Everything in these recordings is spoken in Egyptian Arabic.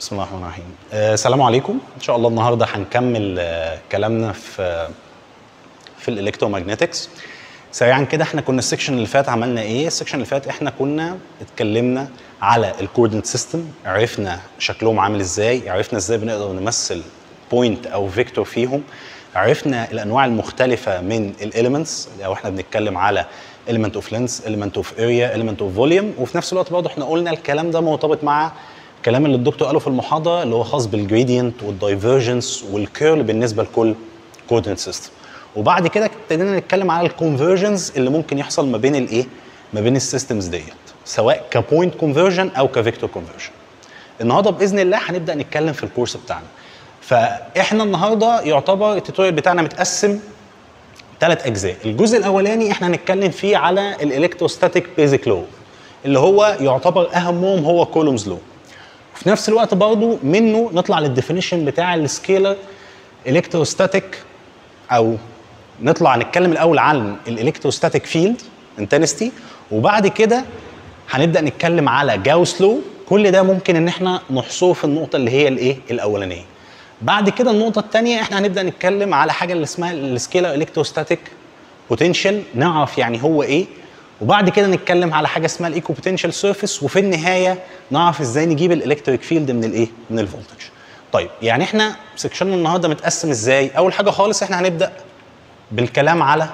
بسم الله الرحمن الرحيم آه، السلام عليكم ان شاء الله النهارده هنكمل آه، كلامنا في في الالكترومagنetics سريعا كده احنا كنا السكشن اللي فات عملنا ايه السكشن اللي فات احنا كنا اتكلمنا على الكوردينت سيستم عرفنا شكلهم عامل ازاي عرفنا ازاي بنقدر نمثل بوينت او فيكتور فيهم عرفنا الانواع المختلفه من الاليمنتس لو احنا بنتكلم على element of length element of area element of volume وفي نفس الوقت برضه احنا قلنا الكلام ده مرتبط مع الكلام اللي الدكتور قاله في المحاضره اللي هو خاص بالجريدينت والدايفرجنس والكيرل بالنسبه لكل كوردينت سيستم وبعد كده ابتدينا نتكلم على الكونفرجنز اللي ممكن يحصل ما بين الايه ما بين السيستمز ديت سواء كبوينت كونفرجن او كفيكتور كونفرجن النهارده باذن الله هنبدا نتكلم في الكورس بتاعنا فاحنا النهارده يعتبر التوتوريال بتاعنا متقسم ثلاث اجزاء الجزء الاولاني احنا هنتكلم فيه على الالكتروستاتيك بيزك لو اللي هو يعتبر اهمهم هو كولومز لو وفي نفس الوقت برضه منه نطلع للديفينيشن بتاع السكيلر الكتروستاتيك او نطلع نتكلم الاول عن الالكتروستاتيك فيلد انتنستي وبعد كده هنبدا نتكلم على جاوس لو كل ده ممكن ان احنا نحصره في النقطه اللي هي الايه الاولانيه بعد كده النقطه الثانيه احنا هنبدا نتكلم على حاجه اللي اسمها السكيلر الكتروستاتيك بوتنشال نعرف يعني هو ايه وبعد كده نتكلم على حاجه اسمها الايكو بوتنشال سيرفيس وفي النهايه نعرف ازاي نجيب الالكتريك فيلد من الايه من الفولتج طيب يعني احنا سكشننا النهارده متقسم ازاي اول حاجه خالص احنا هنبدا بالكلام على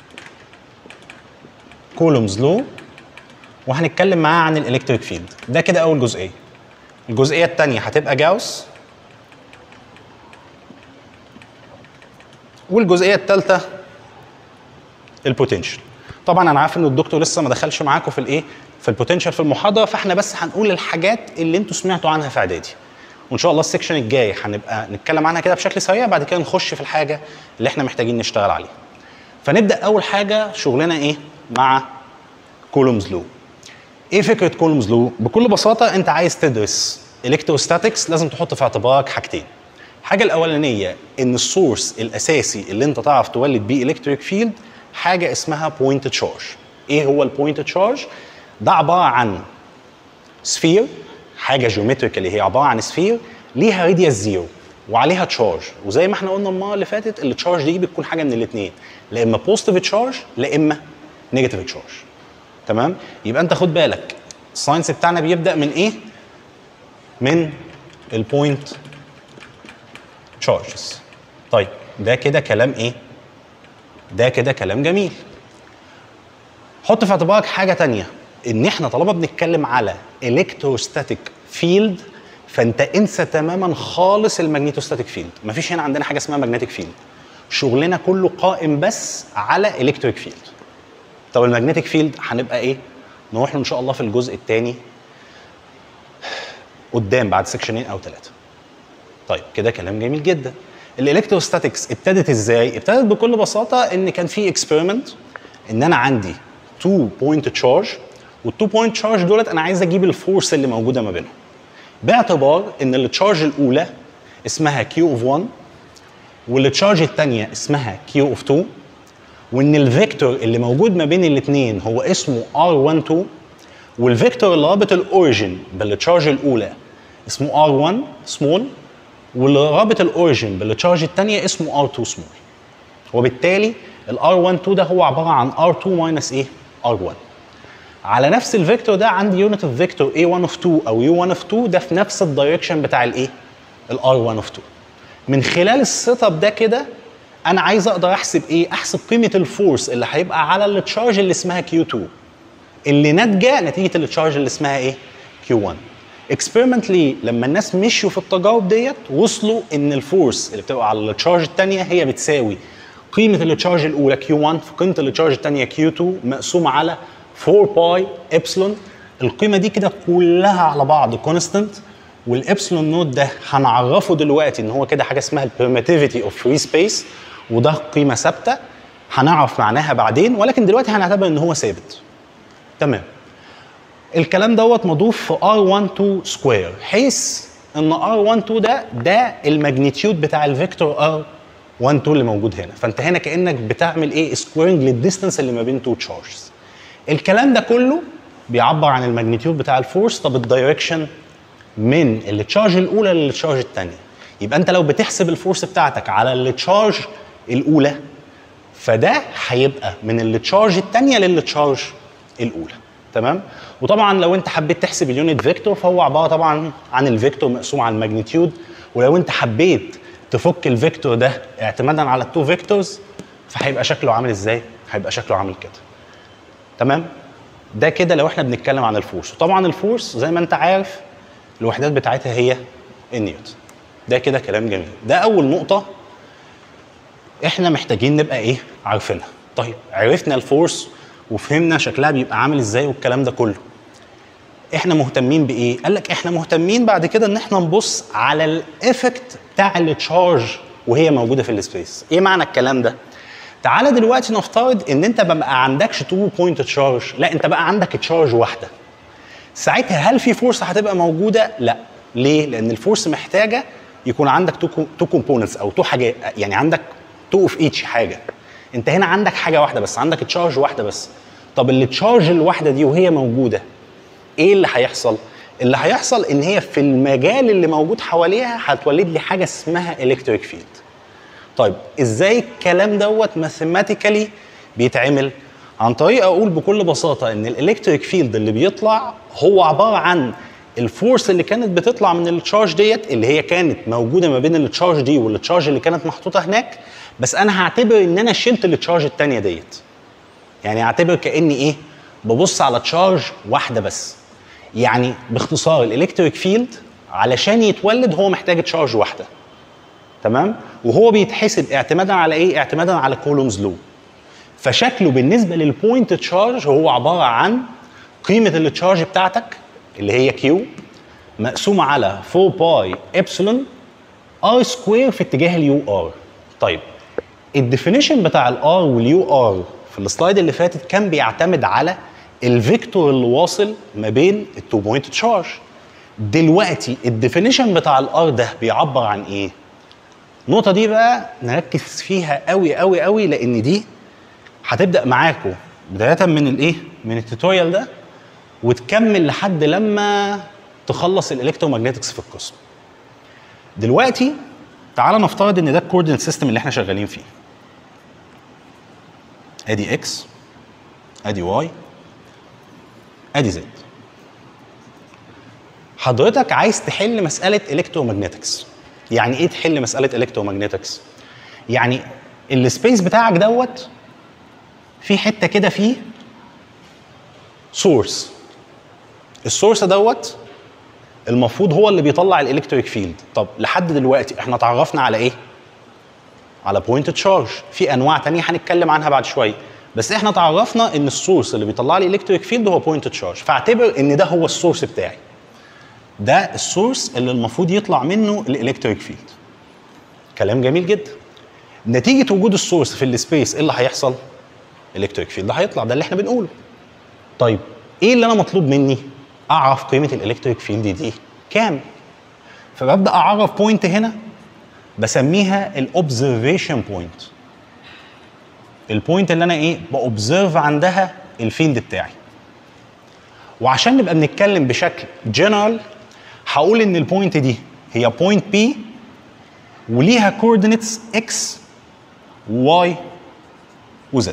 كولومز لو وهنتكلم معاه عن الالكتريك فيلد ده كده اول جزئيه الجزئيه الثانيه هتبقى جاوس والجزئيه الثالثه البوتنشال طبعا انا عارف ان الدكتور لسه ما دخلش معاكم في الايه في البوتنشال في المحاضره فاحنا بس هنقول الحاجات اللي انتوا سمعتوا عنها في اعدادي وان شاء الله السكشن الجاي هنبقى نتكلم عنها كده بشكل سريع بعد كده نخش في الحاجه اللي احنا محتاجين نشتغل عليها فنبدا اول حاجه شغلنا ايه مع كولومز لو ايه فكره كولومز لو بكل بساطه انت عايز تدرس الكتروستاتكس لازم تحط في اعتبارك حاجتين الحاجه الاولانيه ان السورس الاساسي اللي انت تعرف تولد بيه الكتريك فيلد حاجه اسمها بوينت تشارج ايه هو البوينت تشارج ده عباره عن سفير حاجه جيومتريكالي هي عباره عن سفير ليها راديوس زيرو وعليها تشارج وزي ما احنا قلنا المره اللي فاتت التشارج دي بتكون حاجه من الاثنين لا اما بوزيتيف تشارج لا اما نيجاتيف تشارج تمام يبقى انت خد بالك الساينس بتاعنا بيبدا من ايه من البوينت تشارجز طيب ده كده كلام ايه ده كده كلام جميل حط في اعتبارك حاجه تانية ان احنا طالما بنتكلم على الكتروستاتيك فيلد فانت انسى تماما خالص الماجنيتوستاتيك فيلد مفيش هنا عندنا حاجه اسمها ماجنتيك فيلد شغلنا كله قائم بس على الكتريك فيلد طب الماجنتيك فيلد هنبقى ايه نروح له ان شاء الله في الجزء الثاني قدام بعد سكشنين او ثلاثه طيب كده كلام جميل جدا الالكتروستاتكس ابتدت ازاي ابتدت بكل بساطه ان كان في اكسبيرمنت ان انا عندي 2 بوينت تشارج وال2 بوينت تشارج دولت انا عايز اجيب الفورس اللي موجوده ما بينهم باعتبار ان التشارج الاولى اسمها كيو اوف 1 والتشارج الثانيه اسمها كيو اوف 2 وان الفيكتور اللي موجود ما بين الاثنين هو اسمه R12 والفيكتور اللي رابط الاوريجن بالتشارج الاولى اسمه R1 سمول واللي رابط الاوريجن بالتشارج الثانيه اسمه R2 سمول وبالتالي ال R12 ده هو عباره عن R2 ماينس ايه R1 على نفس الفيكتور ده عندي يونت اوف فيكتور A1 of 2 او U1 of 2 ده في نفس الدايركشن بتاع الايه ال R1 of 2 من خلال السيت اب ده كده انا عايز اقدر احسب ايه احسب قيمه الفورس اللي هيبقى على التشارج اللي اسمها Q2 اللي ناتجه نتيجه التشارج اللي اسمها ايه Q1 اكسبيرمنتلي لما الناس مشوا في التجارب ديت وصلوا ان الفورس اللي بتبقى على التشارج الثانيه هي بتساوي قيمه التشارج الاولى Q1 في قيمه التشارج الثانيه Q2 مقسومه على 4 باي ابسلون القيمه دي كده كلها على بعض كونستنت والابسلون نوت ده هنعرفه دلوقتي ان هو كده حاجه اسمها البرميتيفيتي اوف فري سبيس وده قيمه ثابته هنعرف معناها بعدين ولكن دلوقتي هنعتبر ان هو ثابت تمام الكلام دوت مضوف في R12 سكوير حيث ان R12 ده ده الماجنتيود بتاع الفيكتور R12 اللي موجود هنا فانت هنا كانك بتعمل ايه سكويرنج للديستانس اللي ما بين تو تشارجز الكلام ده كله بيعبر عن الماجنتيود بتاع الفورس طب الدايركشن من التشارج الاولى للتشارج الثانيه يبقى انت لو بتحسب الفورس بتاعتك على التشارج الاولى فده هيبقى من التشارج الثانيه للتشارج الاولى تمام وطبعا لو انت حبيت تحسب اليونت فيكتور فهو عباره طبعا عن الفيكتور مقسوم على الماجنتيود ولو انت حبيت تفك الفيكتور ده اعتمادا على التو فيكتورز فهيبقى شكله عامل ازاي هيبقى شكله عامل كده تمام ده كده لو احنا بنتكلم عن الفورس وطبعا الفورس زي ما انت عارف الوحدات بتاعتها هي النيوتن ده كده كلام جميل ده اول نقطه احنا محتاجين نبقى ايه عارفينها طيب عرفنا الفورس وفهمنا شكلها بيبقى عامل ازاي والكلام ده كله احنا مهتمين بايه قال لك احنا مهتمين بعد كده ان احنا نبص على الايفكت بتاع التشارج وهي موجوده في السبيس ايه معنى الكلام ده تعالى دلوقتي نفترض ان انت بقى عندكش 2 بوينت تشارج لا انت بقى عندك تشارج واحده ساعتها هل في فورس هتبقى موجوده لا ليه لان الفورس محتاجه يكون عندك تو كومبوننتس او تو حاجات يعني عندك تو اوف ايتش حاجه انت هنا عندك حاجه واحده بس عندك تشارج واحده بس طب التشارج الواحده دي وهي موجوده ايه اللي هيحصل اللي هيحصل ان هي في المجال اللي موجود حواليها هتولد لي حاجه اسمها الكتريك فيلد طيب ازاي الكلام دوت ماثيماتيكالي بيتعمل عن طريق اقول بكل بساطه ان الالكتريك فيلد اللي بيطلع هو عباره عن الفورس اللي كانت بتطلع من التشارج ديت اللي هي كانت موجوده ما بين التشارج دي والتشارج اللي كانت محطوطه هناك بس انا هعتبر ان انا شلت التشارج الثانيه ديت يعني اعتبر كاني ايه ببص على تشارج واحده بس يعني باختصار الالكتريك فيلد علشان يتولد هو محتاج تشارج واحده تمام وهو بيتحسب اعتمادا على ايه اعتمادا على كولومز لو فشكله بالنسبه للبوينت تشارج هو عباره عن قيمه التشارج بتاعتك اللي هي كيو مقسومه على 4 باي ابسلون ار سكوير في اتجاه اليو ار طيب الديفينيشن بتاع الار واليو ار في السلايد اللي فاتت كان بيعتمد على الفيكتور اللي واصل ما بين التو بوينت تشارج دلوقتي الديفينيشن بتاع الار ده بيعبر عن ايه النقطة دي بقى نركز فيها قوي قوي قوي لأن دي هتبدأ معاكم بداية من الإيه؟ من التوتوريال ده وتكمل لحد لما تخلص الالكترومagنتكس في القسم. دلوقتي تعالى نفترض ان ده الكوردينيت سيستم اللي احنا شغالين فيه. ادي اكس ادي واي ادي زد. حضرتك عايز تحل مسألة الكترومagنتكس. يعني ايه تحل مسألة الكترومagنتكس؟ يعني السبيس بتاعك دوت في حتة كده فيه سورس السورس دوت المفروض هو اللي بيطلع الالكتريك فيلد طب لحد دلوقتي احنا اتعرفنا على ايه على بوينت تشارج في انواع تانية هنتكلم عنها بعد شويه بس احنا اتعرفنا ان السورس اللي بيطلع لي الكتريك فيلد هو بوينت تشارج فاعتبر ان ده هو السورس بتاعي ده السورس اللي المفروض يطلع منه الالكتريك فيلد كلام جميل جدا نتيجه وجود السورس في السبيس ايه اللي هيحصل الكتريك فيلد هيطلع ده اللي احنا بنقوله طيب ايه اللي انا مطلوب مني اعرف قيمه الالكتريك فيلد دي كام فببدا اعرف بوينت هنا بسميها الاوبزرفيشن بوينت البوينت اللي انا ايه باوبزرف عندها الفيلد بتاعي وعشان نبقى بنتكلم بشكل جنرال هقول ان البوينت دي هي بوينت بي وليها كوردينيتس اكس واي وزد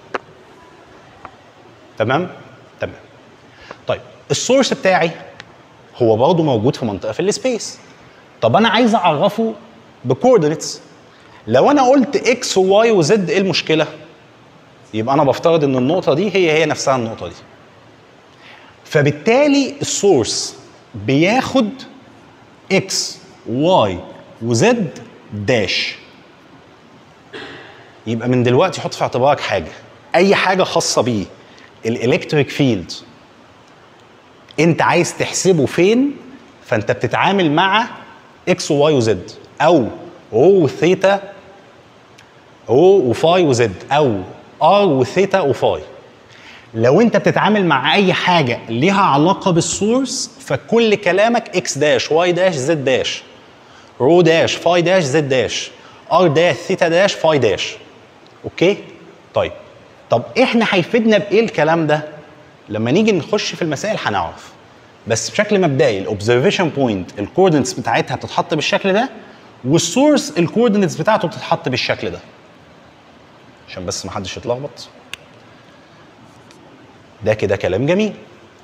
تمام تمام طيب السورس بتاعي هو برضه موجود في منطقه في السبيس طب انا عايز اعرفه بكوردينيتس لو انا قلت اكس وواي وزد ايه المشكله يبقى انا بفترض ان النقطه دي هي هي نفسها النقطه دي فبالتالي السورس بياخد اكس واي وزد داش يبقى من دلوقتي حط في اعتبارك حاجه اي حاجه خاصه بيه الالكتريك فيلد انت عايز تحسبه فين فانت بتتعامل مع اكس وواي وزد او او وثيتا او وفاي وزد او ار وثيتا وفاي لو انت بتتعامل مع اي حاجه ليها علاقه بالسورس فكل كلامك اكس داش واي داش زد داش رو داش فاي داش زد داش ار داش ثيتا داش فاي داش اوكي طيب طب احنا هيفيدنا بايه الكلام ده لما نيجي نخش في المسائل هنعرف بس بشكل مبدئي الاوبزرفيشن بوينت الكوردينتس بتاعتها بتتحط بالشكل ده والسورس الكوردينتس بتاعته بتتحط بالشكل ده عشان بس ما حدش يتلخبط ده كده كلام جميل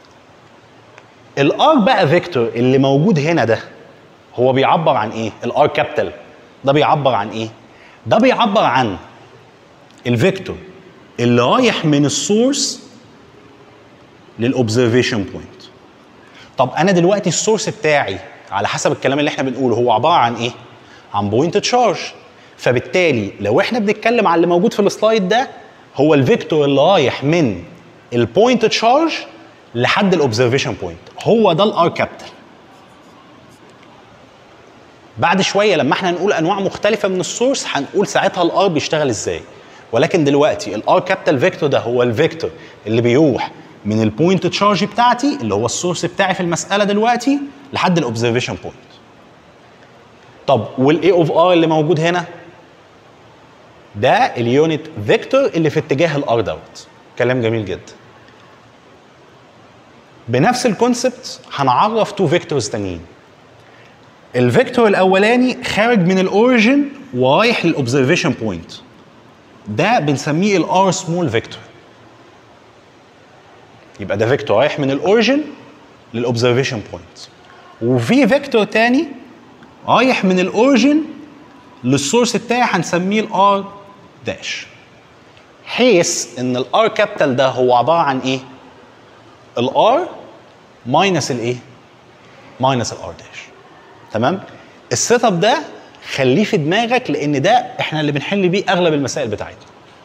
الار بقى فيكتور اللي موجود هنا ده هو بيعبر عن ايه الار كابيتال ده بيعبر عن ايه ده بيعبر عن الفيكتور اللي رايح من السورس للاوبزرفيشن بوينت طب انا دلوقتي السورس بتاعي على حسب الكلام اللي احنا بنقوله هو عباره عن ايه عن بوينت تشارج فبالتالي لو احنا بنتكلم على اللي موجود في السلايد ده هو الفيكتور اللي رايح من البوينت تشارج لحد الاوبزرفيشن بوينت هو ده الار كابيتال بعد شويه لما احنا نقول انواع مختلفه من السورس هنقول ساعتها الار بيشتغل ازاي ولكن دلوقتي الار كابيتال فيكتور ده هو الفيكتور اللي بيروح من البوينت تشارج بتاعتي اللي هو السورس بتاعي في المساله دلوقتي لحد الاوبزرفيشن بوينت طب والاي اوف ار اللي موجود هنا ده اليونت فيكتور اللي في اتجاه الار دوت كلام جميل جدا بنفس الكونسبت هنعرف تو فيكتورز تانيين الفيكتور الاولاني خارج من الاوريجن ورايح للاوبزرفيشن بوينت ده بنسميه الار سمول فيكتور يبقى ده فيكتور رايح من الاوريجن للاوبزرفيشن بوينت وفي فيكتور تاني رايح من الاوريجن للسورس بتاعي هنسميه الار داش حيث ان الار كابيتال ده هو عباره عن ايه؟ الار ماينس الايه؟ ماينس الار داش تمام؟ السيت اب ده خليه في دماغك لان ده احنا اللي بنحل بيه اغلب المسائل بتاعتنا.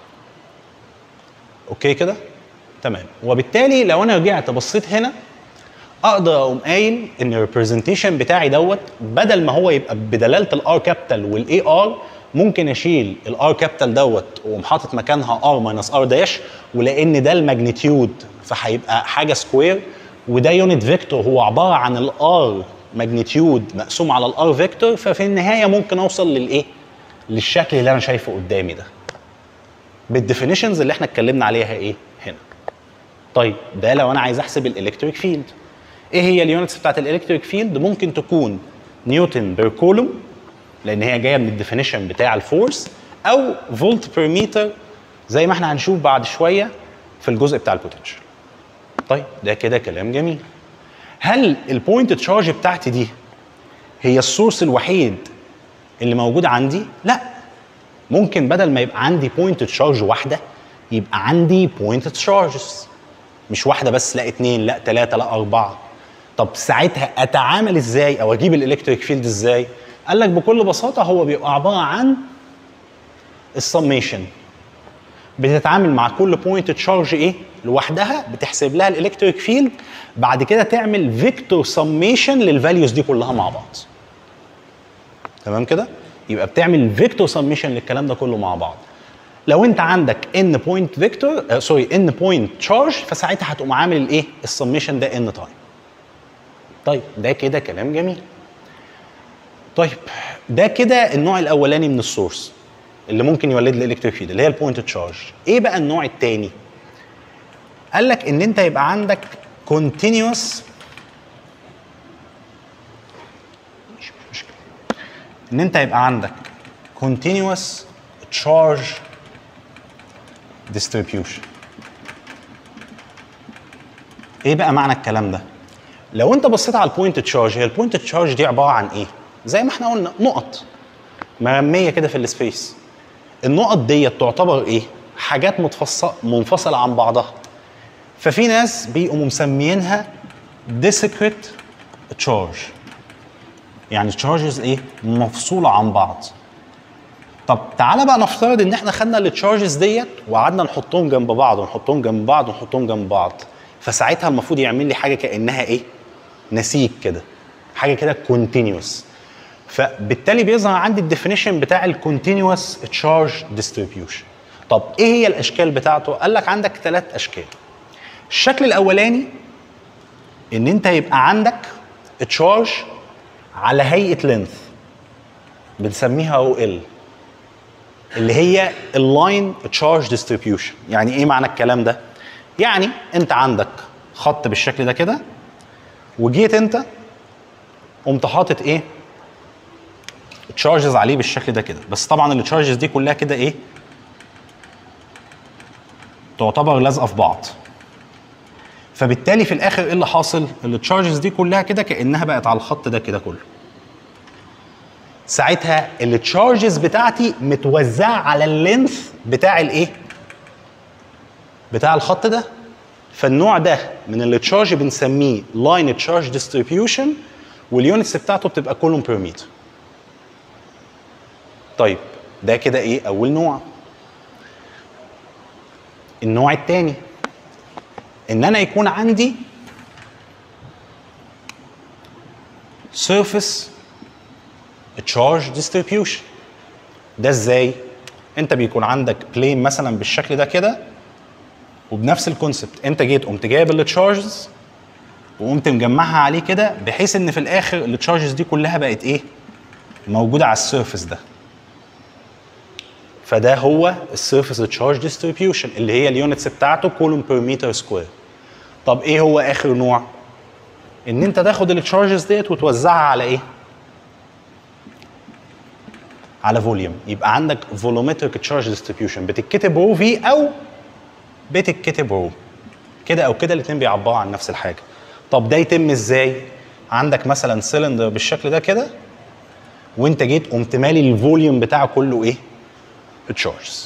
اوكي كده؟ تمام وبالتالي لو انا رجعت بصيت هنا اقدر اقوم قايل ان الريبرزنتيشن بتاعي دوت بدل ما هو يبقى بدلاله الار كابيتال والاي ار ممكن اشيل الار كابيتال دوت واقوم حاطط مكانها ار ماينس ار داش ولان ده الماجنتيود فهيبقى حاجه سكوير وده يونت فيكتور هو عباره عن الار ماجنتيود مقسوم على الار فيكتور ففي النهايه ممكن اوصل للايه؟ للشكل اللي انا شايفه قدامي ده. بالديفينيشنز اللي احنا اتكلمنا عليها ايه؟ هنا. طيب ده لو انا عايز احسب الالكتريك فيلد. ايه هي اليونتس بتاعت الالكتريك فيلد؟ ممكن تكون نيوتن بير كولوم لان هي جايه من الديفينيشن بتاع الفورس او فولت بير متر زي ما احنا هنشوف بعد شويه في الجزء بتاع البوتنشال. طيب ده كده كلام جميل. هل البوينت تشارج بتاعتي دي هي السورس الوحيد اللي موجود عندي؟ لا ممكن بدل ما يبقى عندي بوينت تشارج واحده يبقى عندي بوينت تشارجز مش واحده بس لا اتنين لا تلاته لا اربعه طب ساعتها اتعامل ازاي او اجيب الالكتريك فيلد ازاي؟ قال لك بكل بساطه هو بيبقى عباره عن السميشن بتتعامل مع كل بوينت تشارج ايه لوحدها بتحسب لها الالكتريك فيلد بعد كده تعمل فيكتور سميشن للفاليوز دي كلها مع بعض تمام كده يبقى بتعمل فيكتور سميشن للكلام ده كله مع بعض لو انت عندك ان بوينت فيكتور سوري ان بوينت تشارج فساعتها هتقوم عامل الايه السميشن ده ان تايم طيب ده كده كلام جميل طيب ده كده النوع الاولاني من السورس اللي ممكن يولد لي الكتريك فيلد اللي هي البوينت تشارج ايه بقى النوع الثاني قال لك ان انت يبقى عندك continuous مش مشكله ان انت يبقى عندك continuous charge distribution ايه بقى معنى الكلام ده لو انت بصيت على البوينت تشارج هي البوينت تشارج دي عباره عن ايه زي ما احنا قلنا نقط مرميه كده في السبيس النقط ديت تعتبر ايه حاجات متفصله منفصله عن بعضها ففي ناس بيقوموا مسميينها discrete charge يعني تشارجز ايه مفصوله عن بعض طب تعالى بقى نفترض ان احنا خدنا التشارجز ديت وقعدنا نحطهم جنب بعض ونحطهم جنب بعض ونحطهم جنب بعض فساعتها المفروض يعمل لي حاجه كانها ايه نسيج كده حاجه كده كونتينيوس فبالتالي بيظهر عندي الديفينيشن بتاع الكونتينيوس تشارج ديستريبيوشن طب ايه هي الاشكال بتاعته قال لك عندك ثلاث اشكال الشكل الاولاني ان انت يبقى عندك تشارج على هيئه لينث بنسميها او ال اللي هي اللاين تشارج ديستريبيوشن يعني ايه معنى الكلام ده يعني انت عندك خط بالشكل ده كده وجيت انت قمت حاطط ايه تشارجز عليه بالشكل ده كده بس طبعا التشارجز دي كلها كده ايه تعتبر لازقه في بعض فبالتالي في الاخر ايه اللي حاصل التشارجز دي كلها كده كانها بقت على الخط ده كده كله ساعتها التشارجز بتاعتي متوزعه على اللينث بتاع الايه بتاع الخط ده فالنوع ده من التشارج بنسميه لاين تشارج ديستريبيوشن واليونتس بتاعته بتبقى كولوم بير متر طيب ده كده ايه اول نوع النوع الثاني ان انا يكون عندي surface charge distribution ده ازاي انت بيكون عندك بلين مثلا بالشكل ده كده وبنفس الكونسبت انت جيت قمت جايب التشارجز وقمت مجمعها عليه كده بحيث ان في الاخر التشارجز دي كلها بقت ايه موجوده على السيرفس ده فده هو السيرفس تشارج ديستريبيوشن اللي هي اليونتس بتاعته كولوم بير متر سكوير طب ايه هو اخر نوع ان انت تاخد التشارجز ديت وتوزعها على ايه على فوليوم يبقى عندك فولومتريك تشارج ديستريبيوشن بتتكتب رو في او بتتكتب رو كده او كده الاثنين بيعبروا عن نفس الحاجه طب ده يتم ازاي عندك مثلا سيلندر بالشكل ده كده وانت جيت قمت مالي الفوليوم بتاعه كله ايه تشارجز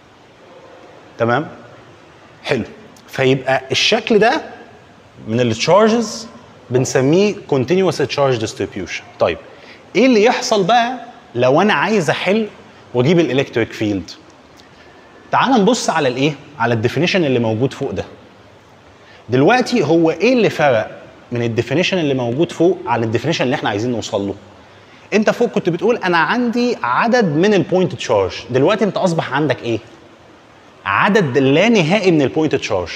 تمام حلو فيبقى الشكل ده من التشارجز بنسميه continuous charge distribution طيب ايه اللي يحصل بقى لو انا عايز احل واجيب الالكتريك فيلد تعال نبص على الايه على الديفينيشن اللي موجود فوق ده دلوقتي هو ايه اللي فرق من الديفينيشن اللي موجود فوق على الديفينيشن اللي احنا عايزين نوصل له انت فوق كنت بتقول انا عندي عدد من البوينت تشارج دلوقتي انت اصبح عندك ايه عدد لا نهائي من البوينت تشارج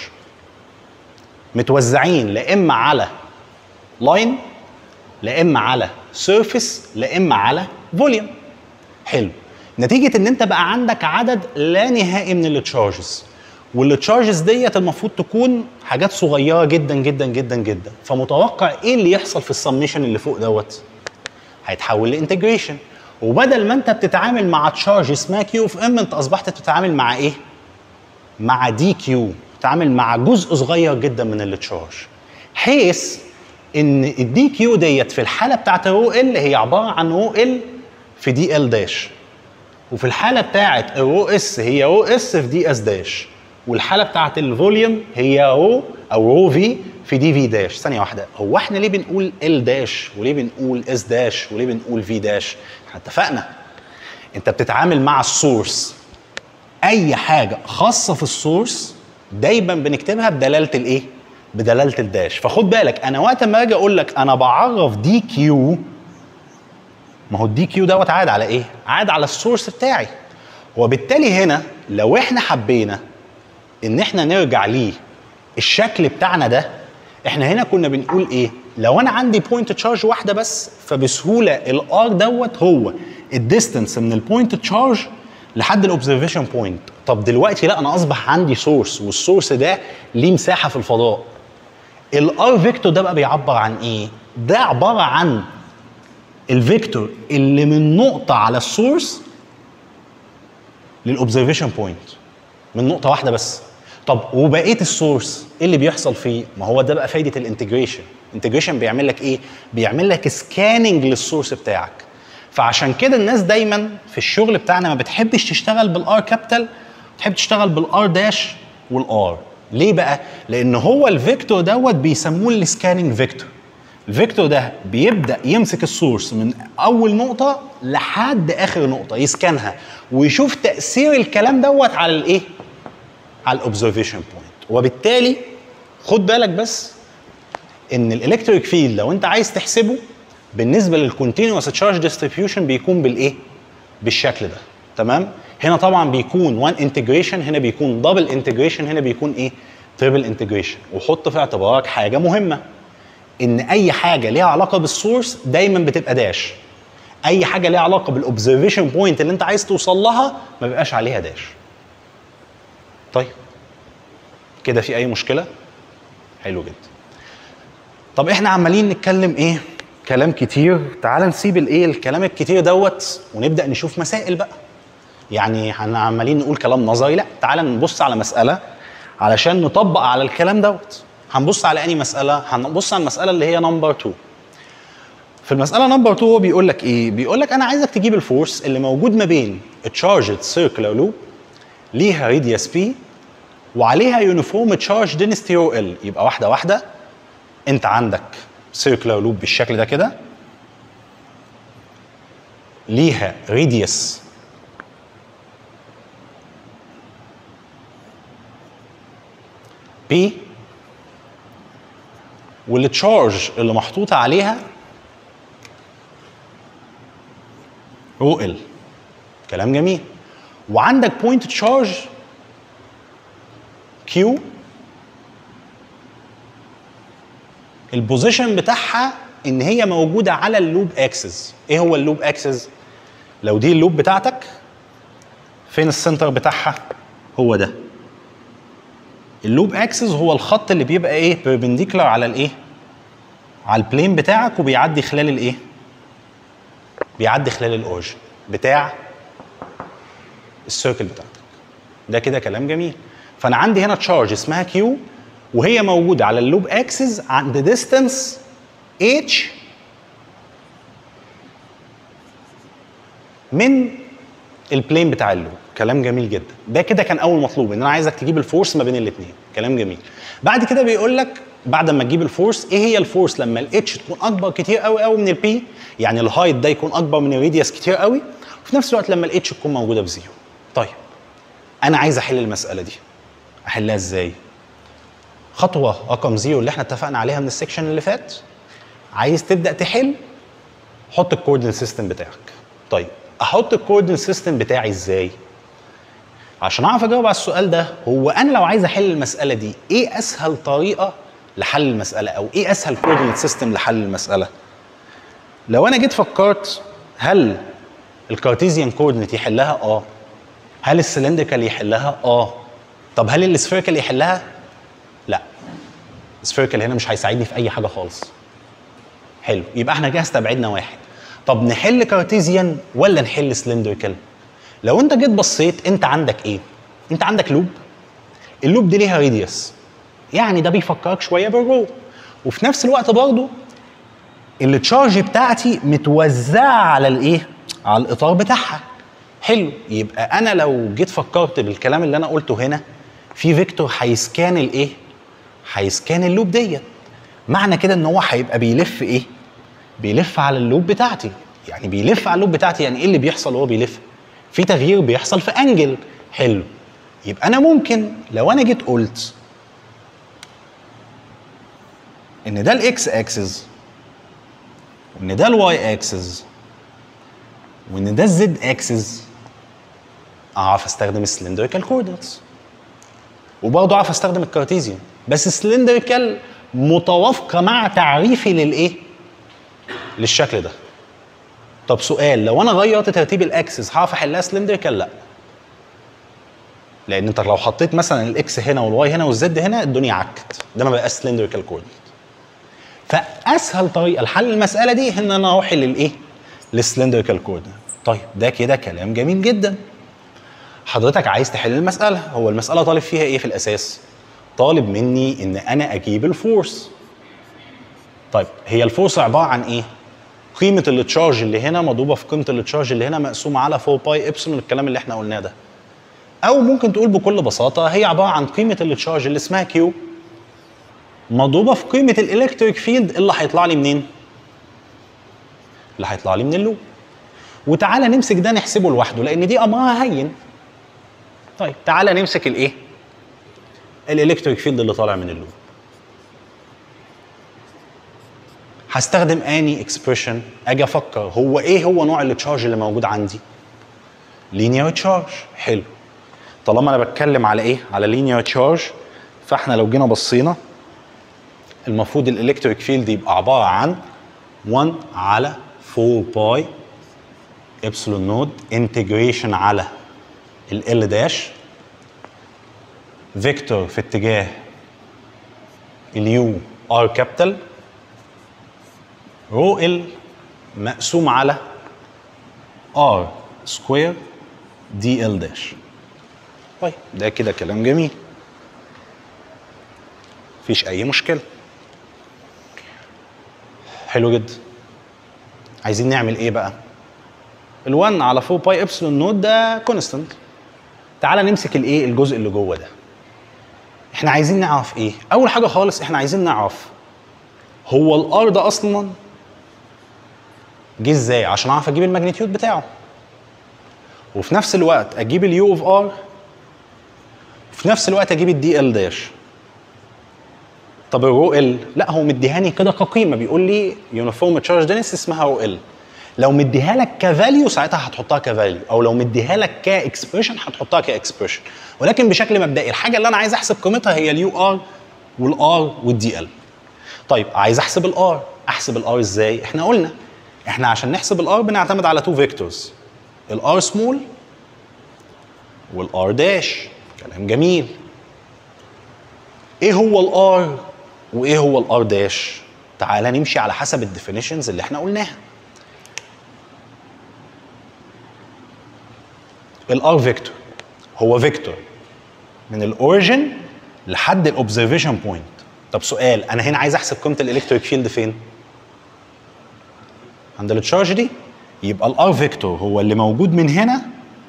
متوزعين لا اما على لاين لا اما على سيرفيس لا اما على فوليوم حلو نتيجه ان انت بقى عندك عدد لا نهائي من التشارجز والتشارجز ديت المفروض تكون حاجات صغيره جدا جدا جدا جدا فمتوقع ايه اللي يحصل في السميشن اللي فوق دوت هيتحول لانتجريشن وبدل ما انت بتتعامل مع تشارج اسمها كيو اوف ام انت اصبحت بتتعامل مع ايه مع دي كيو بتتعامل مع جزء صغير جدا من التشارج حيث ان الدي كيو ديت في الحاله بتاعت الرو ال هي عباره عن رو ال في دي ال داش وفي الحاله بتاعت الرو اس هي رو اس في دي اس داش والحاله بتاعت الفوليوم هي رو او رو في في دي في داش ثانيه واحده هو احنا ليه بنقول ال داش وليه بنقول اس داش وليه بنقول في داش احنا اتفقنا انت بتتعامل مع السورس اي حاجه خاصه في السورس دايما بنكتبها بدلاله الايه بدلاله الداش فخد بالك انا وقت ما اجي اقول لك انا بعرف دي كيو ما هو الدي كيو دوت عاد على ايه عاد على السورس بتاعي وبالتالي هنا لو احنا حبينا ان احنا نرجع ليه الشكل بتاعنا ده احنا هنا كنا بنقول ايه لو انا عندي بوينت تشارج واحده بس فبسهوله الار دوت هو الديستنس من البوينت تشارج لحد الاوبزرفيشن بوينت طب دلوقتي لا انا اصبح عندي سورس والسورس ده ليه مساحه في الفضاء الار فيكتور ده بقى بيعبر عن ايه ده عباره عن الفيكتور اللي من نقطه على السورس للاوبزرفيشن بوينت من نقطه واحده بس طب وبقيه السورس ايه اللي بيحصل فيه ما هو ده بقى فايده الانتجريشن الانتجريشن بيعمل لك ايه بيعمل لك سكاننج للسورس بتاعك فعشان كده الناس دايما في الشغل بتاعنا ما بتحبش تشتغل بالار كابيتال بتحب تشتغل بالار داش والار ليه بقى لان هو الفيكتور دوت بيسموه السكاننج فيكتور الفيكتور ده بيبدا يمسك السورس من اول نقطه لحد اخر نقطه يسكنها ويشوف تاثير الكلام دوت على الايه على الاوبزرفيشن بوينت وبالتالي خد بالك بس ان الالكتريك فيلد لو انت عايز تحسبه بالنسبه للكونتينوس تشارج ديستريبيوشن بيكون بالايه بالشكل ده تمام هنا طبعا بيكون وان انتجريشن هنا بيكون دبل انتجريشن هنا بيكون ايه تريبل انتجريشن وحط في اعتبارك حاجه مهمه ان اي حاجه ليها علاقه بالسورس دايما بتبقى داش اي حاجه ليها علاقه بالاوبزرفيشن بوينت اللي انت عايز توصل لها ما بيبقاش عليها داش طيب كده في اي مشكله حلو جدا طب احنا عمالين نتكلم ايه كلام كتير تعال نسيب الايه الكلام الكتير دوت ونبدا نشوف مسائل بقى يعني احنا عمالين نقول كلام نظري لا تعال نبص على مساله علشان نطبق على الكلام دوت هنبص على اني مساله هنبص على المساله اللي هي نمبر 2 في المساله نمبر 2 هو بيقول لك ايه بيقول لك انا عايزك تجيب الفورس اللي موجود ما بين تشارجد سيركلر لوب ليها راديوس بي وعليها يونيفورم تشارج دينستي رو ال يبقى واحده واحده انت عندك سيركلر لوب بالشكل ده كده ليها راديوس بي والتشارج اللي محطوطه عليها رو ال كلام جميل وعندك بوينت تشارج كيو البوزيشن بتاعها ان هي موجوده على اللوب اكسس ايه هو اللوب اكسس لو دي اللوب بتاعتك فين السنتر بتاعها هو ده اللوب اكسس هو الخط اللي بيبقى ايه بيربنديكولار على الايه على البلين بتاعك وبيعدي خلال الايه بيعدي خلال الاورجن بتاع السيركل بتاعتك ده كده كلام جميل فانا عندي هنا تشارج اسمها كيو وهي موجوده على اللوب اكسس عند ديستانس اتش من البلين بتاع اللوب كلام جميل جدا ده كده كان اول مطلوب ان انا عايزك تجيب الفورس ما بين الاثنين كلام جميل بعد كده بيقول لك بعد ما تجيب الفورس ايه هي الفورس لما الاتش تكون اكبر كتير قوي قوي من البي يعني الهايت ده يكون اكبر من الراديوس كتير قوي وفي نفس الوقت لما الاتش تكون موجوده بزيرو طيب انا عايز احل المساله دي احلها ازاي خطوه رقم زيرو اللي احنا اتفقنا عليها من السكشن اللي فات عايز تبدا تحل حط الكوردينت سيستم بتاعك طيب احط الكوردينت سيستم بتاعي ازاي عشان اعرف اجاوب على السؤال ده هو انا لو عايز احل المساله دي ايه اسهل طريقه لحل المساله او ايه اسهل كوردينت سيستم لحل المساله لو انا جيت فكرت هل الكارتيزيان كوردينت يحلها اه هل السلندريكال يحلها اه طب هل السفيريكال يحلها لا السفيريكال هنا مش هيساعدني في اي حاجه خالص حلو يبقى احنا كده استبعدنا واحد طب نحل كارتيزيان ولا نحل سلندريكال لو انت جيت بصيت انت عندك ايه انت عندك لوب اللوب دي ليها راديوس يعني ده بيفكرك شويه بالرو وفي نفس الوقت برضه التشارج بتاعتي متوزعه على الايه على الاطار بتاعها حلو يبقى انا لو جيت فكرت بالكلام اللي انا قلته هنا في فيكتور هيسكان الايه هيسكان اللوب ديت معنى كده ان هو هيبقى بيلف ايه بيلف على اللوب بتاعتي يعني بيلف على اللوب بتاعتي يعني ايه اللي بيحصل وهو بيلف في تغيير بيحصل في انجل حلو يبقى انا ممكن لو انا جيت قلت ان ده الاكس اكسس وان ده الواي اكسس وان ده الزد اكسس اعرف استخدم السلندريكال كوردينتس وبرضه اعرف استخدم الكارتيزيان بس السلندريكال متوافقه مع تعريفي للايه للشكل ده طب سؤال لو انا غيرت ترتيب الاكسس هعرف احلها سلندريكال لا لان انت لو حطيت مثلا الاكس هنا والواي هنا والزد هنا الدنيا عكت ده ما بقاش سلندريكال كوردينت فاسهل طريقه لحل المساله دي ان انا اروح للايه للسلندريكال كوردينت طيب ده كده كلام جميل جدا حضرتك عايز تحل المساله هو المساله طالب فيها ايه في الاساس طالب مني ان انا اجيب الفورس طيب هي الفورس عباره عن ايه قيمه التشارج اللي هنا مضروبه في قيمه التشارج اللي هنا مقسومه على 4 باي ابسلون الكلام اللي احنا قلناه ده او ممكن تقول بكل بساطه هي عباره عن قيمه التشارج اللي اسمها كيو مضروبه في قيمه الالكتريك فيلد اللي هيطلع لي منين اللي هيطلع لي من اللوب وتعالى نمسك ده نحسبه لوحده لان دي امرها هين طيب تعالى نمسك الايه الالكتريك فيلد اللي طالع من اللوب هستخدم اني اكسبريشن اجي افكر هو ايه هو نوع التشارج اللي موجود عندي لينير تشارج حلو طالما انا بتكلم على ايه على لينير تشارج فاحنا لو جينا بصينا المفروض الالكتريك فيلد يبقى عباره عن 1 على 4 باي ابسلون نود انتجريشن على ال داش فيكتور في اتجاه اليو ار كابيتال رو ال مقسوم على ار سكوير دي ال داش طيب ده كده كلام جميل مفيش اي مشكله حلو جدا عايزين نعمل ايه بقى ال1 على 4 باي ابسلون نوت ده كونستنت تعال نمسك الايه الجزء اللي جوه ده احنا عايزين نعرف ايه اول حاجه خالص احنا عايزين نعرف هو الار ده اصلا جه ازاي عشان اعرف اجيب الماجنتيود بتاعه وفي نفس الوقت اجيب اليو اوف ار وفي نفس الوقت اجيب الدي ال داش طب الرو ال لا هو مديهاني كده كقيمه بيقول لي يونيفورم تشارج دينس اسمها رو ال لو مديها لك كفاليو ساعتها هتحطها كفاليو او لو مديها لك كاكسبريشن هتحطها كاكسبريشن ولكن بشكل مبدئي الحاجه اللي انا عايز احسب قيمتها هي اليو ار والار والدي ال طيب عايز احسب الار احسب الار ازاي احنا قلنا احنا عشان نحسب الار بنعتمد على تو فيكتورز الار سمول والار داش كلام جميل ايه هو الار وايه هو الار داش تعالى نمشي على حسب الديفينيشنز اللي احنا قلناها الار فيكتور هو فيكتور من الاوريجن لحد الاوبزرفيشن بوينت طب سؤال انا هنا عايز احسب قيمه الالكتريك فيلد فين عند التشارج دي يبقى الار فيكتور هو اللي موجود من هنا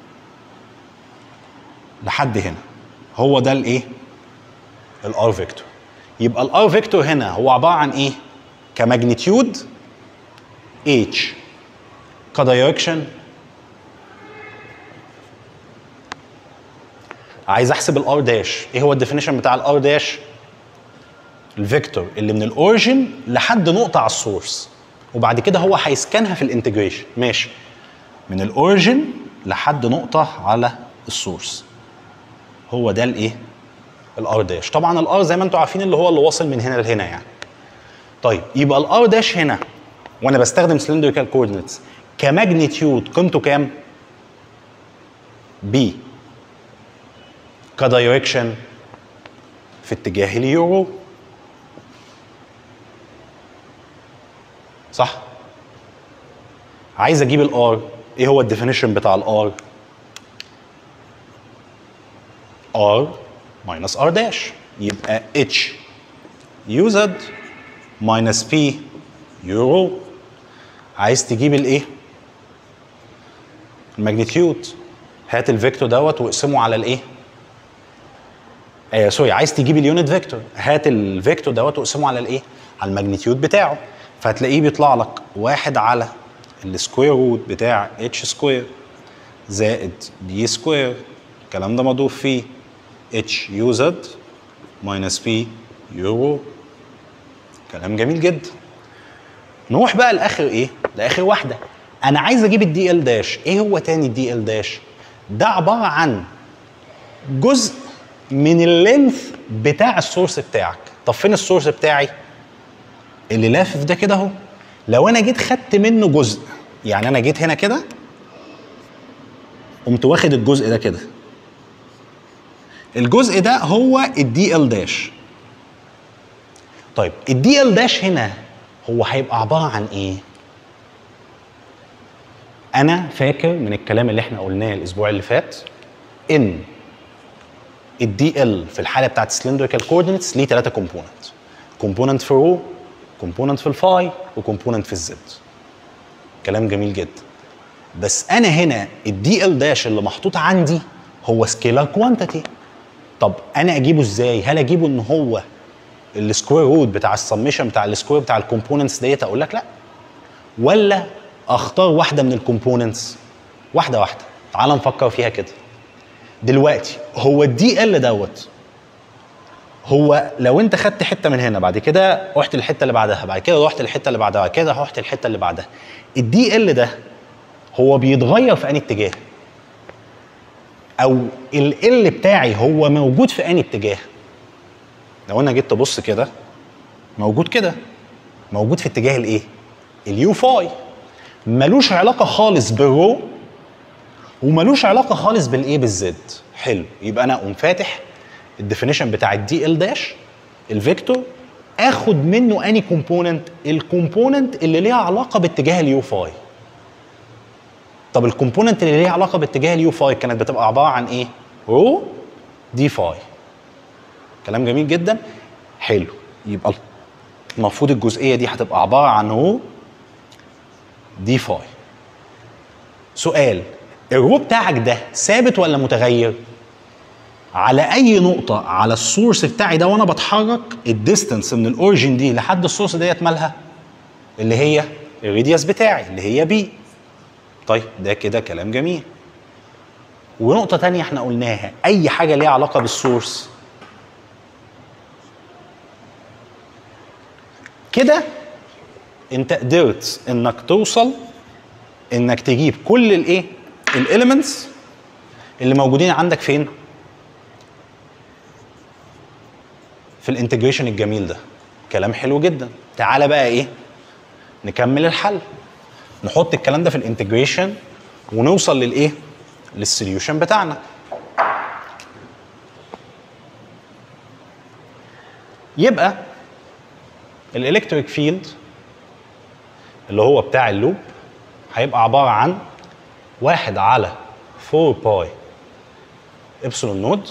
لحد هنا هو ده الايه الار فيكتور يبقى الار فيكتور هنا هو عباره عن ايه كماجنتيود اتش كدايركشن عايز احسب الار داش ايه هو الديفينيشن بتاع الار داش الفيكتور اللي من الاوريجن لحد نقطه على السورس وبعد كده هو هيسكنها في الانتجريشن ماشي من الاوريجن لحد نقطه على السورس هو ده الايه الار داش طبعا الار زي ما انتم عارفين اللي هو اللي واصل من هنا لهنا يعني طيب يبقى الار داش هنا وانا بستخدم سلندريكال كوردينتس كماجنتيود قيمته كام بي كدايركشن في اتجاه اليورو صح عايز اجيب الار ايه هو الديفينيشن بتاع الار ار ماينس ار داش يبقى اتش يو زد ماينس بي يورو عايز تجيب الايه الماجنتيود هات الفيكتور دوت واقسمه على الايه آه سوري عايز تجيب اليونت فيكتور هات الفيكتور دوت واقسمه على الايه على الماجنتيود بتاعه فهتلاقيه بيطلع لك واحد على السكوير روت بتاع اتش سكوير زائد دي سكوير الكلام ده مضروب فيه اتش يو زد ماينس بي يورو كلام جميل جدا نروح بقى لاخر ايه لاخر واحده انا عايز اجيب الدي ال داش ايه هو تاني الدي ال داش ده عباره عن جزء من اللينث بتاع السورس بتاعك طب فين السورس بتاعي اللي لافف ده كده اهو لو انا جيت خدت منه جزء يعني انا جيت هنا كده قمت واخد الجزء ده كده الجزء ده هو الدي ال داش طيب الدي ال داش هنا هو هيبقى عباره عن ايه انا فاكر من الكلام اللي احنا قلناه الاسبوع اللي فات ان الدي ال في الحاله بتاعت سلندريكال كوردينتس ليه ثلاثه كومبوننت كومبوننت في رو كومبوننت في الفاي وكومبوننت في الزد كلام جميل جدا بس انا هنا الدي ال داش اللي محطوط عندي هو سكيلر كوانتيتي طب انا اجيبه ازاي هل اجيبه ان هو السكوير روت بتاع السميشن بتاع السكوير بتاع الكومبوننتس ديت اقول لك لا ولا اختار واحده من الكومبوننتس واحده واحده تعال نفكر فيها كده دلوقتي هو الدي ال دوت هو لو انت خدت حته من هنا بعد كده رحت للحته اللي بعدها بعد كده رحت للحته اللي بعدها بعد كده رحت للحته اللي بعدها الدي ال ده هو بيتغير في انهي اتجاه او ال ال بتاعي هو موجود في انهي اتجاه لو انا جيت تبص كده موجود كده موجود في اتجاه الايه اليو فاي ملوش علاقه خالص بالرو وملوش علاقه خالص بالايه بالزد حلو يبقى انا اقوم فاتح الديفينيشن بتاع الدي ال داش الفيكتور اخد منه اني كومبوننت الكومبوننت اللي ليها علاقه باتجاه اليو فاي طب الكومبوننت اللي ليها علاقه باتجاه اليو فاي كانت بتبقى عباره عن ايه رو دي فاي كلام جميل جدا حلو يبقى المفروض الجزئيه دي هتبقى عباره عن رو دي فاي سؤال الرو بتاعك ده ثابت ولا متغير على اي نقطه على السورس بتاعي ده وانا بتحرك الديستنس من الاوريجن دي لحد السورس ديت مالها اللي هي الريديوس بتاعي اللي هي بي طيب ده كده كلام جميل ونقطه تانية احنا قلناها اي حاجه ليها علاقه بالسورس كده انت قدرت انك توصل انك تجيب كل الايه الاليمنتس اللي موجودين عندك فين في الانتجريشن الجميل ده كلام حلو جدا تعالى بقى ايه نكمل الحل نحط الكلام ده في الانتجريشن ونوصل للايه للسوليوشن بتاعنا يبقى الالكتريك فيلد اللي هو بتاع اللوب هيبقى عباره عن واحد على 4 باي ابسلون نود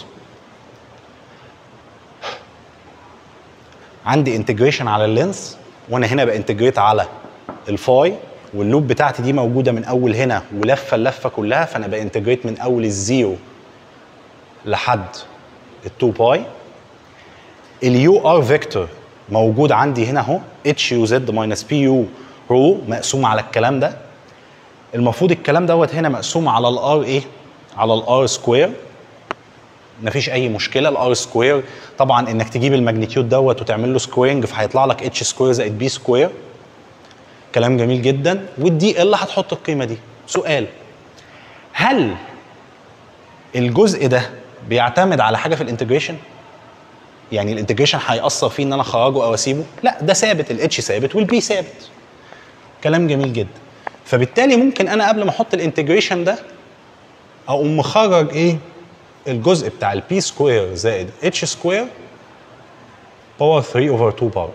عندي انتجريشن على اللينس وانا هنا بانتجريت على الفاي واللوب بتاعتي دي موجوده من اول هنا ولفه اللفه كلها فانا بانتجريت من اول الزيرو لحد ال2 باي اليو ار فيكتور موجود عندي هنا اهو اتش يو زد ماينس بي يو رو مقسوم على الكلام ده المفروض الكلام دوت هنا مقسوم على الار ايه على الار سكوير مفيش اي مشكله الار سكوير طبعا انك تجيب الماجنتيود دوت وتعمل له سكويرنج فهيطلع لك اتش سكوير زائد بي سكوير كلام جميل جدا والدي ال هتحط القيمه دي سؤال هل الجزء ده بيعتمد على حاجه في الانتجريشن يعني الانتجريشن هيأثر فيه ان انا اخرجه او اسيبه لا ده ثابت الاتش ثابت والبي ثابت كلام جميل جدا فبالتالي ممكن انا قبل ما احط الانتجريشن ده اقوم مخرج ايه الجزء بتاع البي سكوير زائد اتش سكوير باور 3 اوفر 2 باور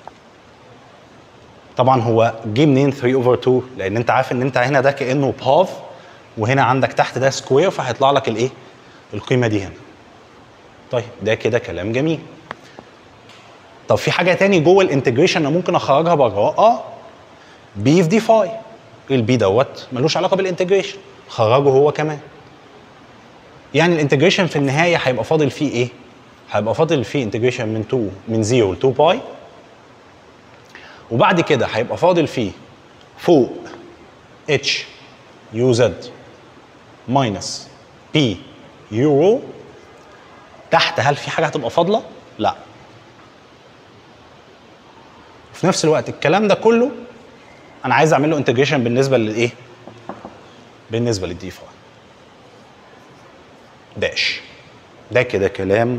طبعا هو جه منين 3 اوفر 2 لان انت عارف ان انت هنا ده كانه بهاف وهنا عندك تحت ده سكوير فهيطلع لك الايه القيمه دي هنا طيب ده كده كلام جميل طب في حاجه تاني جوه الانتجريشن انا ممكن اخرجها بره اه بي في دي فاي البي دوت ملوش علاقه بالانتجريشن خرجه هو كمان يعني الانتجريشن في النهايه هيبقى فاضل فيه ايه هيبقى فاضل فيه انتجريشن من 2 من 0 ل 2 باي وبعد كده هيبقى فاضل فيه فوق اتش يو زد ماينس بي يورو تحت هل في حاجه هتبقى فاضله؟ لا. في نفس الوقت الكلام ده كله انا عايز اعمل له انتجريشن بالنسبه للايه؟ بالنسبه للدي فاي. داش. ده كده كلام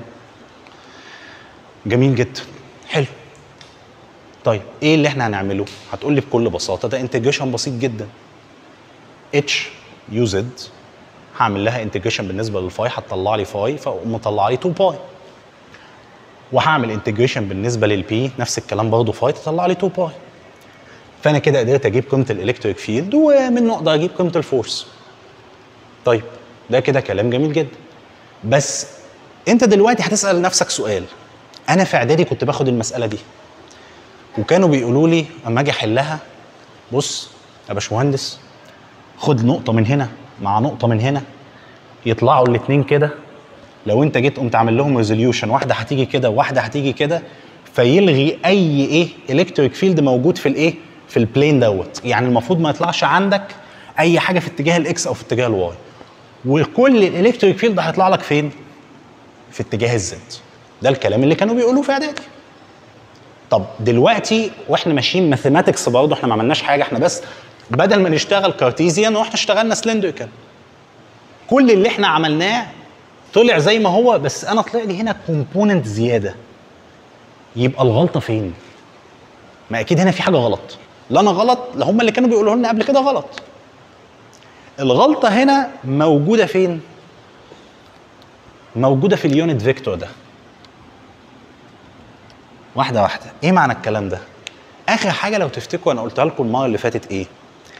جميل جدا. حلو. طيب ايه اللي احنا هنعمله؟ هتقول لي بكل بساطه ده انتجريشن بسيط جدا. اتش يو زد هعمل لها انتجريشن بالنسبه للفاي هتطلع لي فاي فاقوم مطلع لي 2 باي وهعمل انتجريشن بالنسبه للبي نفس الكلام برضه فاي تطلع لي 2 باي فانا كده قدرت اجيب قيمه الالكتريك فيلد ومنه اقدر اجيب قيمه الفورس طيب ده كده كلام جميل جدا بس انت دلوقتي هتسال نفسك سؤال انا في اعدادي كنت باخد المساله دي وكانوا بيقولوا لي اما اجي احلها بص يا باشمهندس خد نقطه من هنا مع نقطه من هنا يطلعوا الاثنين كده لو انت جيت قمت عامل لهم ريزوليوشن واحده هتيجي كده وواحده هتيجي كده فيلغي اي ايه الكتريك فيلد موجود في الايه في البلين دوت يعني المفروض ما يطلعش عندك اي حاجه في اتجاه الاكس او في اتجاه الواي وكل الالكتريك فيلد هيطلع لك فين في اتجاه الزد ده الكلام اللي كانوا بيقولوه في اعدادي طب دلوقتي واحنا ماشيين ماثيماتكس برضه احنا ما عملناش حاجه احنا بس بدل ما نشتغل كارتيزيان واحنا اشتغلنا سلندريكال كل اللي احنا عملناه طلع زي ما هو بس انا طلع لي هنا كومبوننت زياده يبقى الغلطه فين ما اكيد هنا في حاجه غلط لا انا غلط لا هم اللي كانوا بيقولوا لنا قبل كده غلط الغلطه هنا موجوده فين موجوده في اليونت فيكتور ده واحده واحده ايه معنى الكلام ده اخر حاجه لو تفتكروا انا قلتها لكم المره اللي فاتت ايه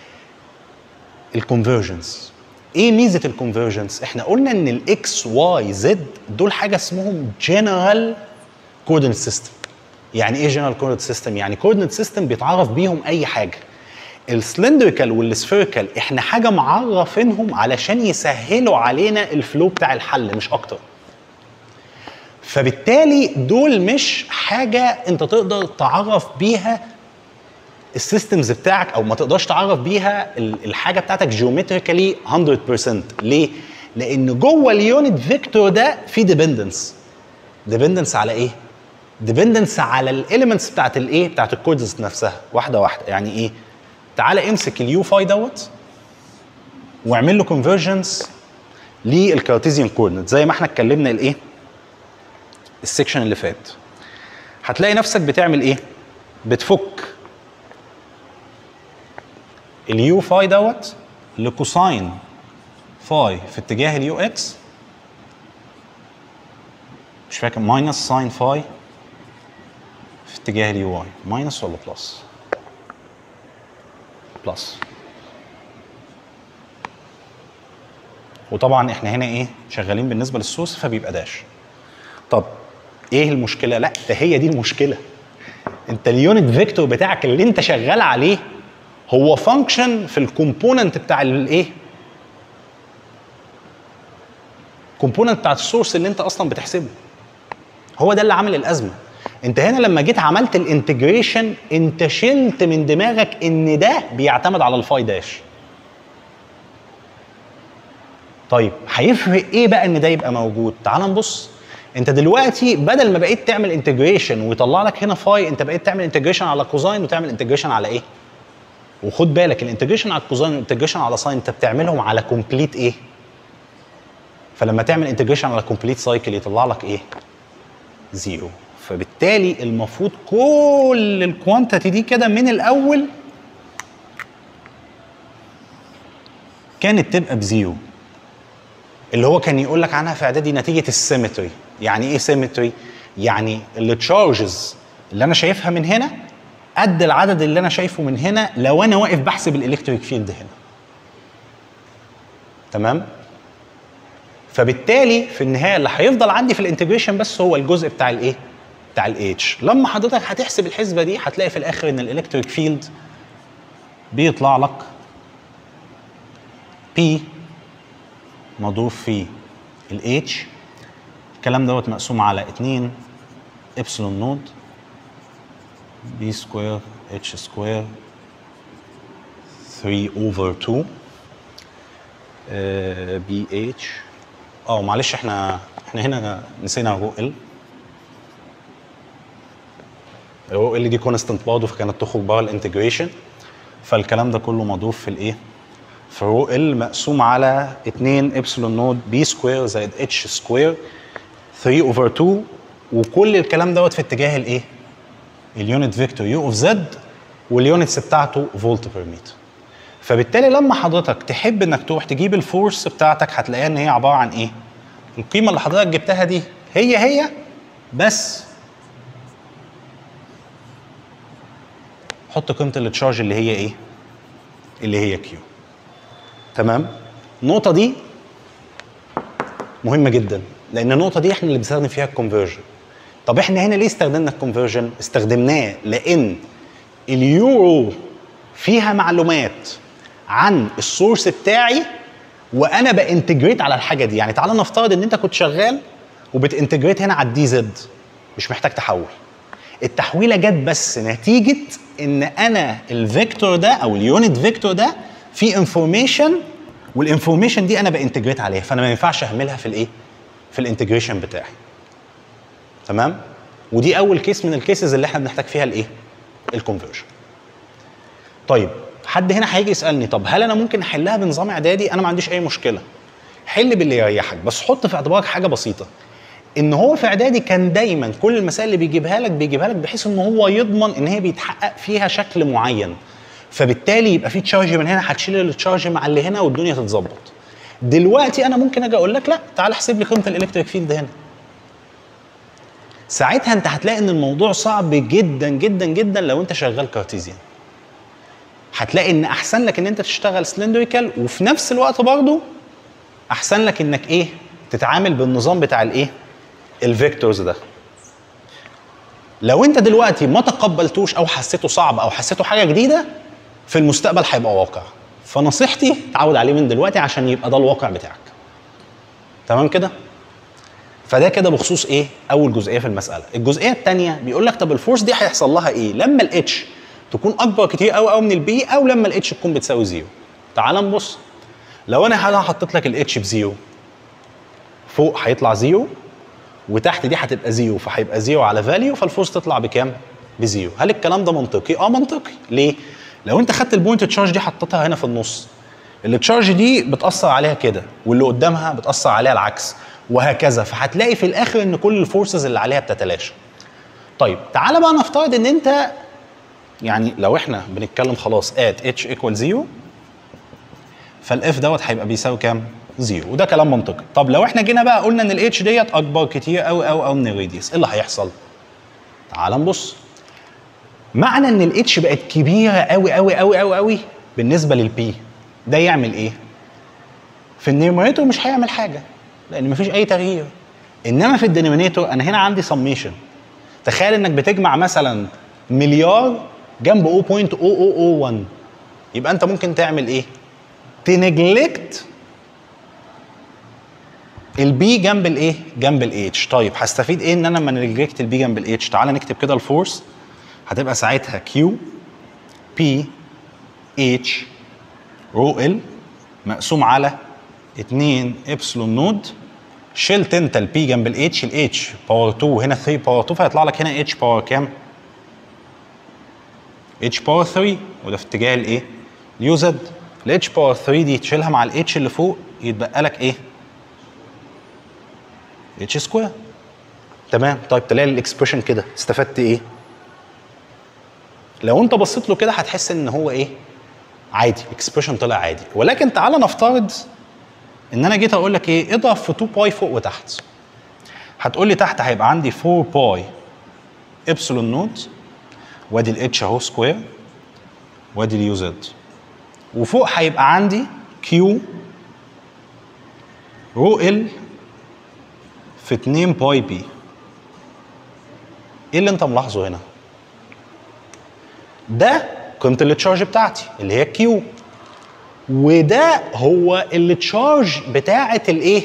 الكونفرجنس ايه ميزه الكونفرجنس احنا قلنا ان الاكس واي زد دول حاجه اسمهم جنرال كوردينيت سيستم يعني ايه جنرال كوردينيت سيستم يعني كوردينيت سيستم بيتعرف بيهم اي حاجه السلندريكال والسفيريكال احنا حاجه معرفينهم علشان يسهلوا علينا الفلو بتاع الحل مش اكتر فبالتالي دول مش حاجه انت تقدر تعرف بيها السيستمز بتاعك او ما تقدرش تعرف بيها ال- الحاجه بتاعتك جيومتريكالي 100% ليه؟ لان جوه اليونت فيكتور ده في ديبندنس ديبندنس على ايه؟ ديبندنس على الاليمنتس بتاعت الايه؟ بتاعت الكوردز نفسها واحده واحده يعني ايه؟ تعالى امسك اليو فاي دوت واعمل له كونفرجنس للكارتيزيان كوردينت زي ما احنا اتكلمنا الايه؟ السكشن اللي فات هتلاقي نفسك بتعمل ايه؟ بتفك اليو فاي دوت لكوساين فاي في اتجاه اليو اكس مش فاكر ماينس ساين فاي في اتجاه اليو واي ماينس ولا بلس؟ بلس وطبعا احنا هنا ايه شغالين بالنسبه للسورس فبيبقى داش طب ايه المشكله لا ده هي دي المشكله انت اليونت فيكتور بتاعك اللي انت شغال عليه هو فانكشن في الكومبوننت بتاع الايه كومبوننت بتاع السورس اللي انت اصلا بتحسبه هو ده اللي عامل الازمه انت هنا لما جيت عملت الانتجريشن انت شلت من دماغك ان ده بيعتمد على الفاي داش طيب هيفرق ايه بقى ان ده يبقى موجود تعال نبص انت دلوقتي بدل ما بقيت تعمل انتجريشن ويطلع لك هنا فاي انت بقيت تعمل انتجريشن على كوزاين وتعمل انتجريشن على ايه وخد بالك الانتجريشن على الكوزاين والانتجريشن على ساين انت بتعملهم على كومبليت ايه فلما تعمل انتجريشن على كومبليت سايكل يطلع لك ايه زيرو فبالتالي المفروض كل الكوانتيتي دي كده من الاول كانت تبقى بزيرو اللي هو كان يقول لك عنها في اعدادي نتيجه السيمتري يعني ايه سيمتري يعني التشارجز اللي انا شايفها من هنا قد العدد اللي انا شايفه من هنا لو انا واقف بحسب الالكتريك فيلد هنا تمام فبالتالي في النهايه اللي هيفضل عندي في الانتجريشن بس هو الجزء بتاع الايه بتاع الاتش لما حضرتك هتحسب الحسبه دي هتلاقي في الاخر ان الالكتريك فيلد بيطلع لك بي مضروب في الاتش الكلام دوت مقسوم على 2 ابسلون نود بي سكوير اتش سكوير 3 اوفر 2 بي اتش اه معلش احنا احنا هنا نسينا رو ال رو ال دي كونستنت برضه فكانت تخرج بره الانتجريشن فالكلام ده كله مضروب في الايه؟ في رو ال مقسوم على 2 ابسلون نود بي سكوير زائد اتش سكوير 3 اوفر 2 وكل الكلام دوت في اتجاه الايه؟ اليونت فيكتور يو اوف زد واليونتس بتاعته فولت بير متر فبالتالي لما حضرتك تحب انك تروح تجيب الفورس بتاعتك هتلاقيها ان هي عباره عن ايه؟ القيمه اللي حضرتك جبتها دي هي هي بس حط قيمه التشارج اللي هي ايه؟ اللي هي كيو تمام؟ النقطه دي مهمه جدا لان النقطه دي احنا اللي بنستخدم فيها الكونفرجن طب احنا هنا ليه استخدمنا الكونفرجن؟ استخدمناه لان اليورو فيها معلومات عن السورس بتاعي وانا بانتجريت على الحاجه دي يعني تعال نفترض ان انت كنت شغال وبتنتجريت هنا على الدي زد مش محتاج تحول التحويله جت بس نتيجه ان انا الفيكتور ده او اليونت فيكتور ده فيه انفورميشن والانفورميشن دي انا بانتجريت عليها فانا ما ينفعش اهملها في الايه في الانتجريشن بتاعي تمام ودي اول كيس من الكيسز اللي احنا بنحتاج فيها الايه الكونفرجن طيب حد هنا هيجي يسالني طب هل انا ممكن احلها بنظام اعدادي انا ما عنديش اي مشكله حل باللي يريحك بس حط في اعتبارك حاجه بسيطه ان هو في اعدادي كان دايما كل المسائل اللي بيجيبها لك بيجيبها لك بحيث ان هو يضمن ان هي بيتحقق فيها شكل معين فبالتالي يبقى في تشارج من هنا هتشيل التشارج مع اللي هنا والدنيا تتظبط دلوقتي انا ممكن اجي اقول لك لا تعال احسب لي قيمه الالكتريك فيلد هنا ساعتها انت هتلاقي ان الموضوع صعب جدا جدا جدا لو انت شغال كارتيزيان هتلاقي ان احسن لك ان انت تشتغل سلندريكال وفي نفس الوقت برضه احسن لك انك ايه تتعامل بالنظام بتاع الايه الفيكتورز ده لو انت دلوقتي ما تقبلتوش او حسيته صعب او حسيته حاجه جديده في المستقبل هيبقى واقع فنصيحتي تعود عليه من دلوقتي عشان يبقى ده الواقع بتاعك تمام كده فده كده بخصوص ايه اول جزئيه في المساله الجزئيه الثانيه بيقول لك طب الفورس دي هيحصل لها ايه لما الاتش تكون اكبر كتير قوي قوي من البي او لما الاتش تكون بتساوي زيرو تعال نبص لو انا هنا حطيت لك الاتش بزيرو فوق هيطلع زيرو وتحت دي هتبقى زيرو فهيبقى زيرو على فاليو فالفورس تطلع بكام؟ بزيرو هل الكلام ده منطقي؟ اه منطقي ليه؟ لو انت خدت البوينت تشارج دي حطيتها هنا في النص التشارج دي بتاثر عليها كده واللي قدامها بتاثر عليها العكس وهكذا فهتلاقي في الاخر ان كل الفورسز اللي عليها بتتلاشى طيب تعالى بقى نفترض ان انت يعني لو احنا بنتكلم خلاص at h equal 0 فالاف دوت هيبقى بيساوي كام؟ زيرو وده كلام منطقي طب لو احنا جينا بقى قلنا ان الاتش ديت اكبر كتير قوي قوي قوي من الراديوس ايه اللي هيحصل؟ تعال نبص معنى ان الاتش بقت كبيره قوي قوي قوي قوي قوي بالنسبه للبي ده يعمل ايه؟ في النيوميريتور مش هيعمل حاجه لان مفيش اي تغيير انما في الدينومينيتور انا هنا عندي سميشن تخيل انك بتجمع مثلا مليار جنب 0.0001 يبقى انت ممكن تعمل ايه؟ تنجلكت البي جنب الايه؟ جنب الاتش طيب هستفيد ايه ان انا لما نجلكت البي جنب الاتش تعال نكتب كده الفورس هتبقى ساعتها كيو بي اتش رو ال مقسوم على 2 ابسلون نود شلت انت البي جنب الاتش الاتش باور 2 هنا 3 باور 2 فهيطلع لك هنا اتش باور كام؟ اتش باور 3 وده في اتجاه الايه؟ اليو زد الاتش باور 3 دي تشيلها مع الاتش اللي فوق يتبقى لك ايه؟ اتش سكوير تمام طيب تلاقي الاكسبريشن كده استفدت ايه؟ لو انت بصيت له كده هتحس ان هو ايه؟ عادي الاكسبريشن طلع عادي ولكن تعالى نفترض ان انا جيت اقول لك ايه اضرب في 2 باي فوق وتحت هتقول لي تحت هيبقى عندي 4 باي ابسلون نوت وادي الاتش اهو سكوير وادي اليو زد وفوق هيبقى عندي كيو رو ال في 2 باي بي ايه اللي انت ملاحظه هنا ده قيمه التشارج بتاعتي اللي هي كيو وده هو التشارج بتاعه الايه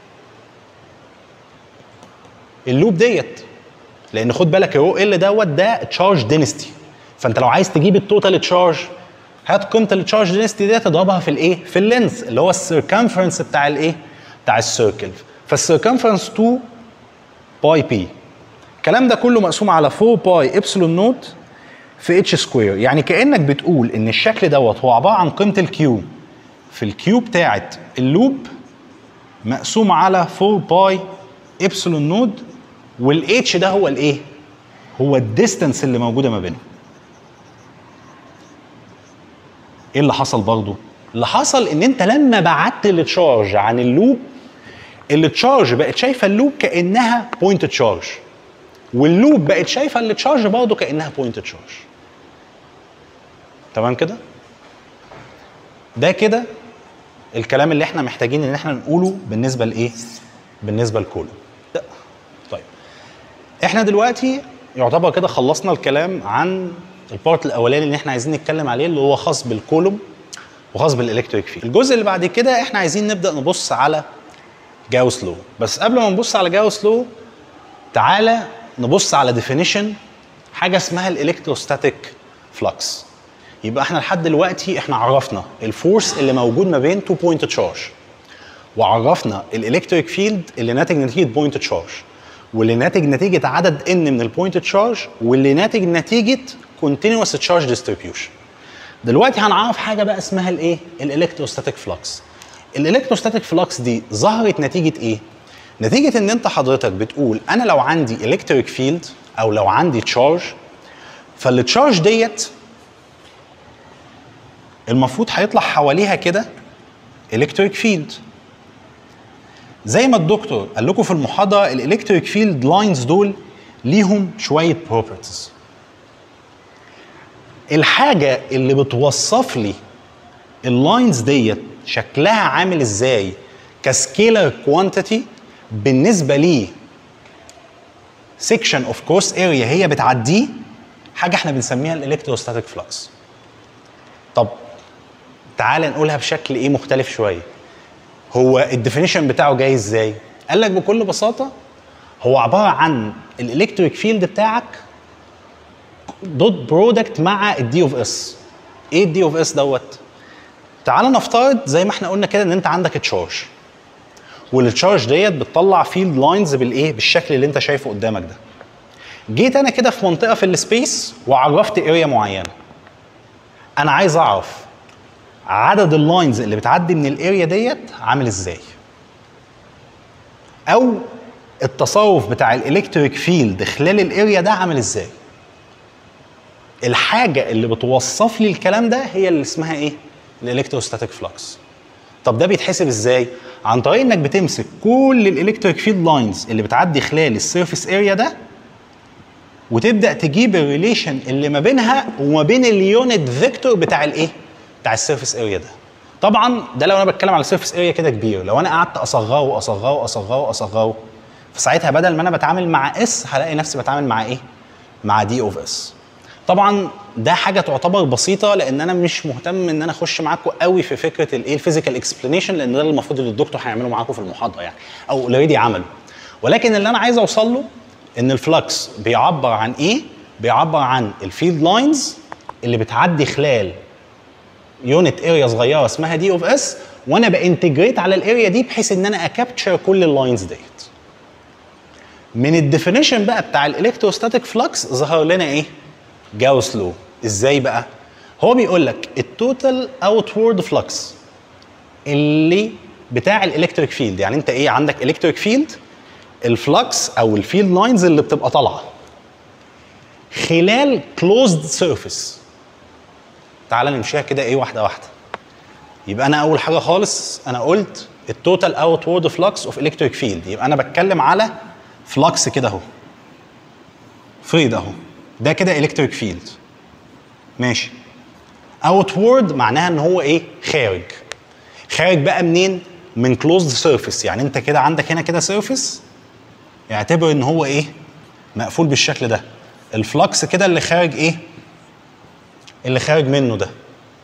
اللوب ديت لان خد بالك الرو ال دوت ده تشارج دينستي فانت لو عايز تجيب التوتال تشارج هات قيمه التشارج دينستي دي تضربها في الايه في اللينث اللي هو السيركمفرنس بتاع الايه بتاع السيركل فالسيركمفرنس 2 باي بي الكلام ده كله مقسوم على 4 باي ابسلون نوت في اتش سكوير يعني كانك بتقول ان الشكل دوت هو عباره عن قيمه الكيو في الكيو بتاعت اللوب مقسوم على 4 باي ابسلون نود والاتش ده هو الايه؟ هو الديستنس اللي موجوده ما بينهم. ايه اللي حصل برضه؟ اللي حصل ان انت لما بعدت التشارج عن اللوب التشارج بقت شايفه اللوب كانها بوينت تشارج واللوب بقت شايفه التشارج برضه كانها بوينت تشارج. تمام كده؟ ده كده الكلام اللي احنا محتاجين ان احنا نقوله بالنسبه لايه؟ بالنسبه لكولوم. طيب احنا دلوقتي يعتبر كده خلصنا الكلام عن البارت الاولاني اللي احنا عايزين نتكلم عليه اللي هو خاص بالكولوم وخاص بالالكتريك فيلد. الجزء اللي بعد كده احنا عايزين نبدا نبص على جاوس لو بس قبل ما نبص على جاوس لو تعالى نبص على ديفينيشن حاجه اسمها الالكتروستاتيك فلكس يبقى احنا لحد دلوقتي احنا عرفنا الفورس اللي موجود ما بين تو بوينت تشارج وعرفنا الالكتريك فيلد اللي ناتج نتيجه بوينت تشارج واللي ناتج نتيجه عدد ان من البوينت تشارج واللي ناتج نتيجه كونتينوس تشارج ديستريبيوشن دلوقتي هنعرف حاجه بقى اسمها الايه الالكتروستاتيك فلكس الالكتروستاتيك فلكس دي ظهرت نتيجه ايه نتيجه ان انت حضرتك بتقول انا لو عندي الكتريك فيلد او لو عندي تشارج فالتشارج ديت المفروض هيطلع حواليها كده الكتريك فيلد زي ما الدكتور قال لكم في المحاضره الالكتريك فيلد لاينز دول ليهم شويه بروبرتيز الحاجه اللي بتوصف لي اللاينز ديت شكلها عامل ازاي كسكيلر كوانتيتي بالنسبه لي سيكشن اوف كورس اريا هي بتعديه حاجه احنا بنسميها الالكتروستاتيك فلكس طب تعال نقولها بشكل ايه مختلف شويه هو الديفينيشن بتاعه جاي ازاي قال لك بكل بساطه هو عباره عن الالكتريك فيلد بتاعك دوت برودكت مع الدي اوف اس ايه الدي اوف اس دوت تعال نفترض زي ما احنا قلنا كده ان انت عندك تشارج والتشارج ديت بتطلع فيلد لاينز بالايه بالشكل اللي انت شايفه قدامك ده جيت انا كده في منطقه في السبيس وعرفت اريا معينه انا عايز اعرف عدد اللاينز اللي بتعدي من الاريا ديت عامل ازاي او التصرف بتاع الالكتريك فيلد خلال الاريا ده عامل ازاي الحاجه اللي بتوصف لي الكلام ده هي اللي اسمها ايه الالكتروستاتيك فلكس طب ده بيتحسب ازاي عن طريق انك بتمسك كل الالكتريك فيلد لاينز اللي بتعدي خلال السيرفيس اريا ده وتبدا تجيب الريليشن اللي ما بينها وما بين اليونت فيكتور بتاع الايه بتاع السيرفيس اريا ده طبعا ده لو انا بتكلم على سيرفيس اريا كده كبير لو انا قعدت اصغره واصغره واصغره واصغره فساعتها بدل ما انا بتعامل مع اس هلاقي نفسي بتعامل مع ايه مع دي اوف اس طبعا ده حاجه تعتبر بسيطه لان انا مش مهتم ان انا اخش معاكم قوي في فكره الايه الفيزيكال اكسبلانيشن لان ده المفروض اللي الدكتور هيعمله معاكم في المحاضره يعني او اوريدي عمله ولكن اللي انا عايز اوصل له ان الفلكس بيعبر عن ايه بيعبر عن الفيلد لاينز اللي بتعدي خلال يونت اريا صغيره اسمها دي اوف اس وانا بانتجريت على الاريا دي بحيث ان انا اكابتشر كل اللاينز ديت من الديفينيشن بقى بتاع الالكتروستاتيك فلكس ظهر لنا ايه جاوس لو ازاي بقى هو بيقول لك التوتال اوتورد فلكس اللي بتاع الالكتريك فيلد يعني انت ايه عندك الكتريك فيلد الفلكس او الفيلد لاينز اللي بتبقى طالعه خلال كلوزد سيرفيس تعال نمشيها كده ايه واحده واحده يبقى انا اول حاجه خالص انا قلت التوتال اوتورد فلكس اوف الكتريك فيلد يبقى انا بتكلم على فلكس كده اهو فريد اهو ده كده الكتريك فيلد ماشي اوتورد معناها ان هو ايه خارج خارج بقى منين من كلوزد سيرفيس يعني انت كده عندك هنا كده سيرفيس اعتبر ان هو ايه مقفول بالشكل ده الفلكس كده اللي خارج ايه اللي خارج منه ده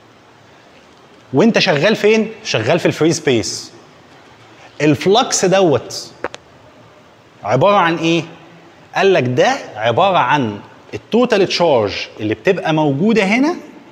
وانت شغال فين شغال في الفري سبيس الفلكس دوت عباره عن ايه قال لك ده عباره عن التوتال تشارج اللي بتبقى موجوده هنا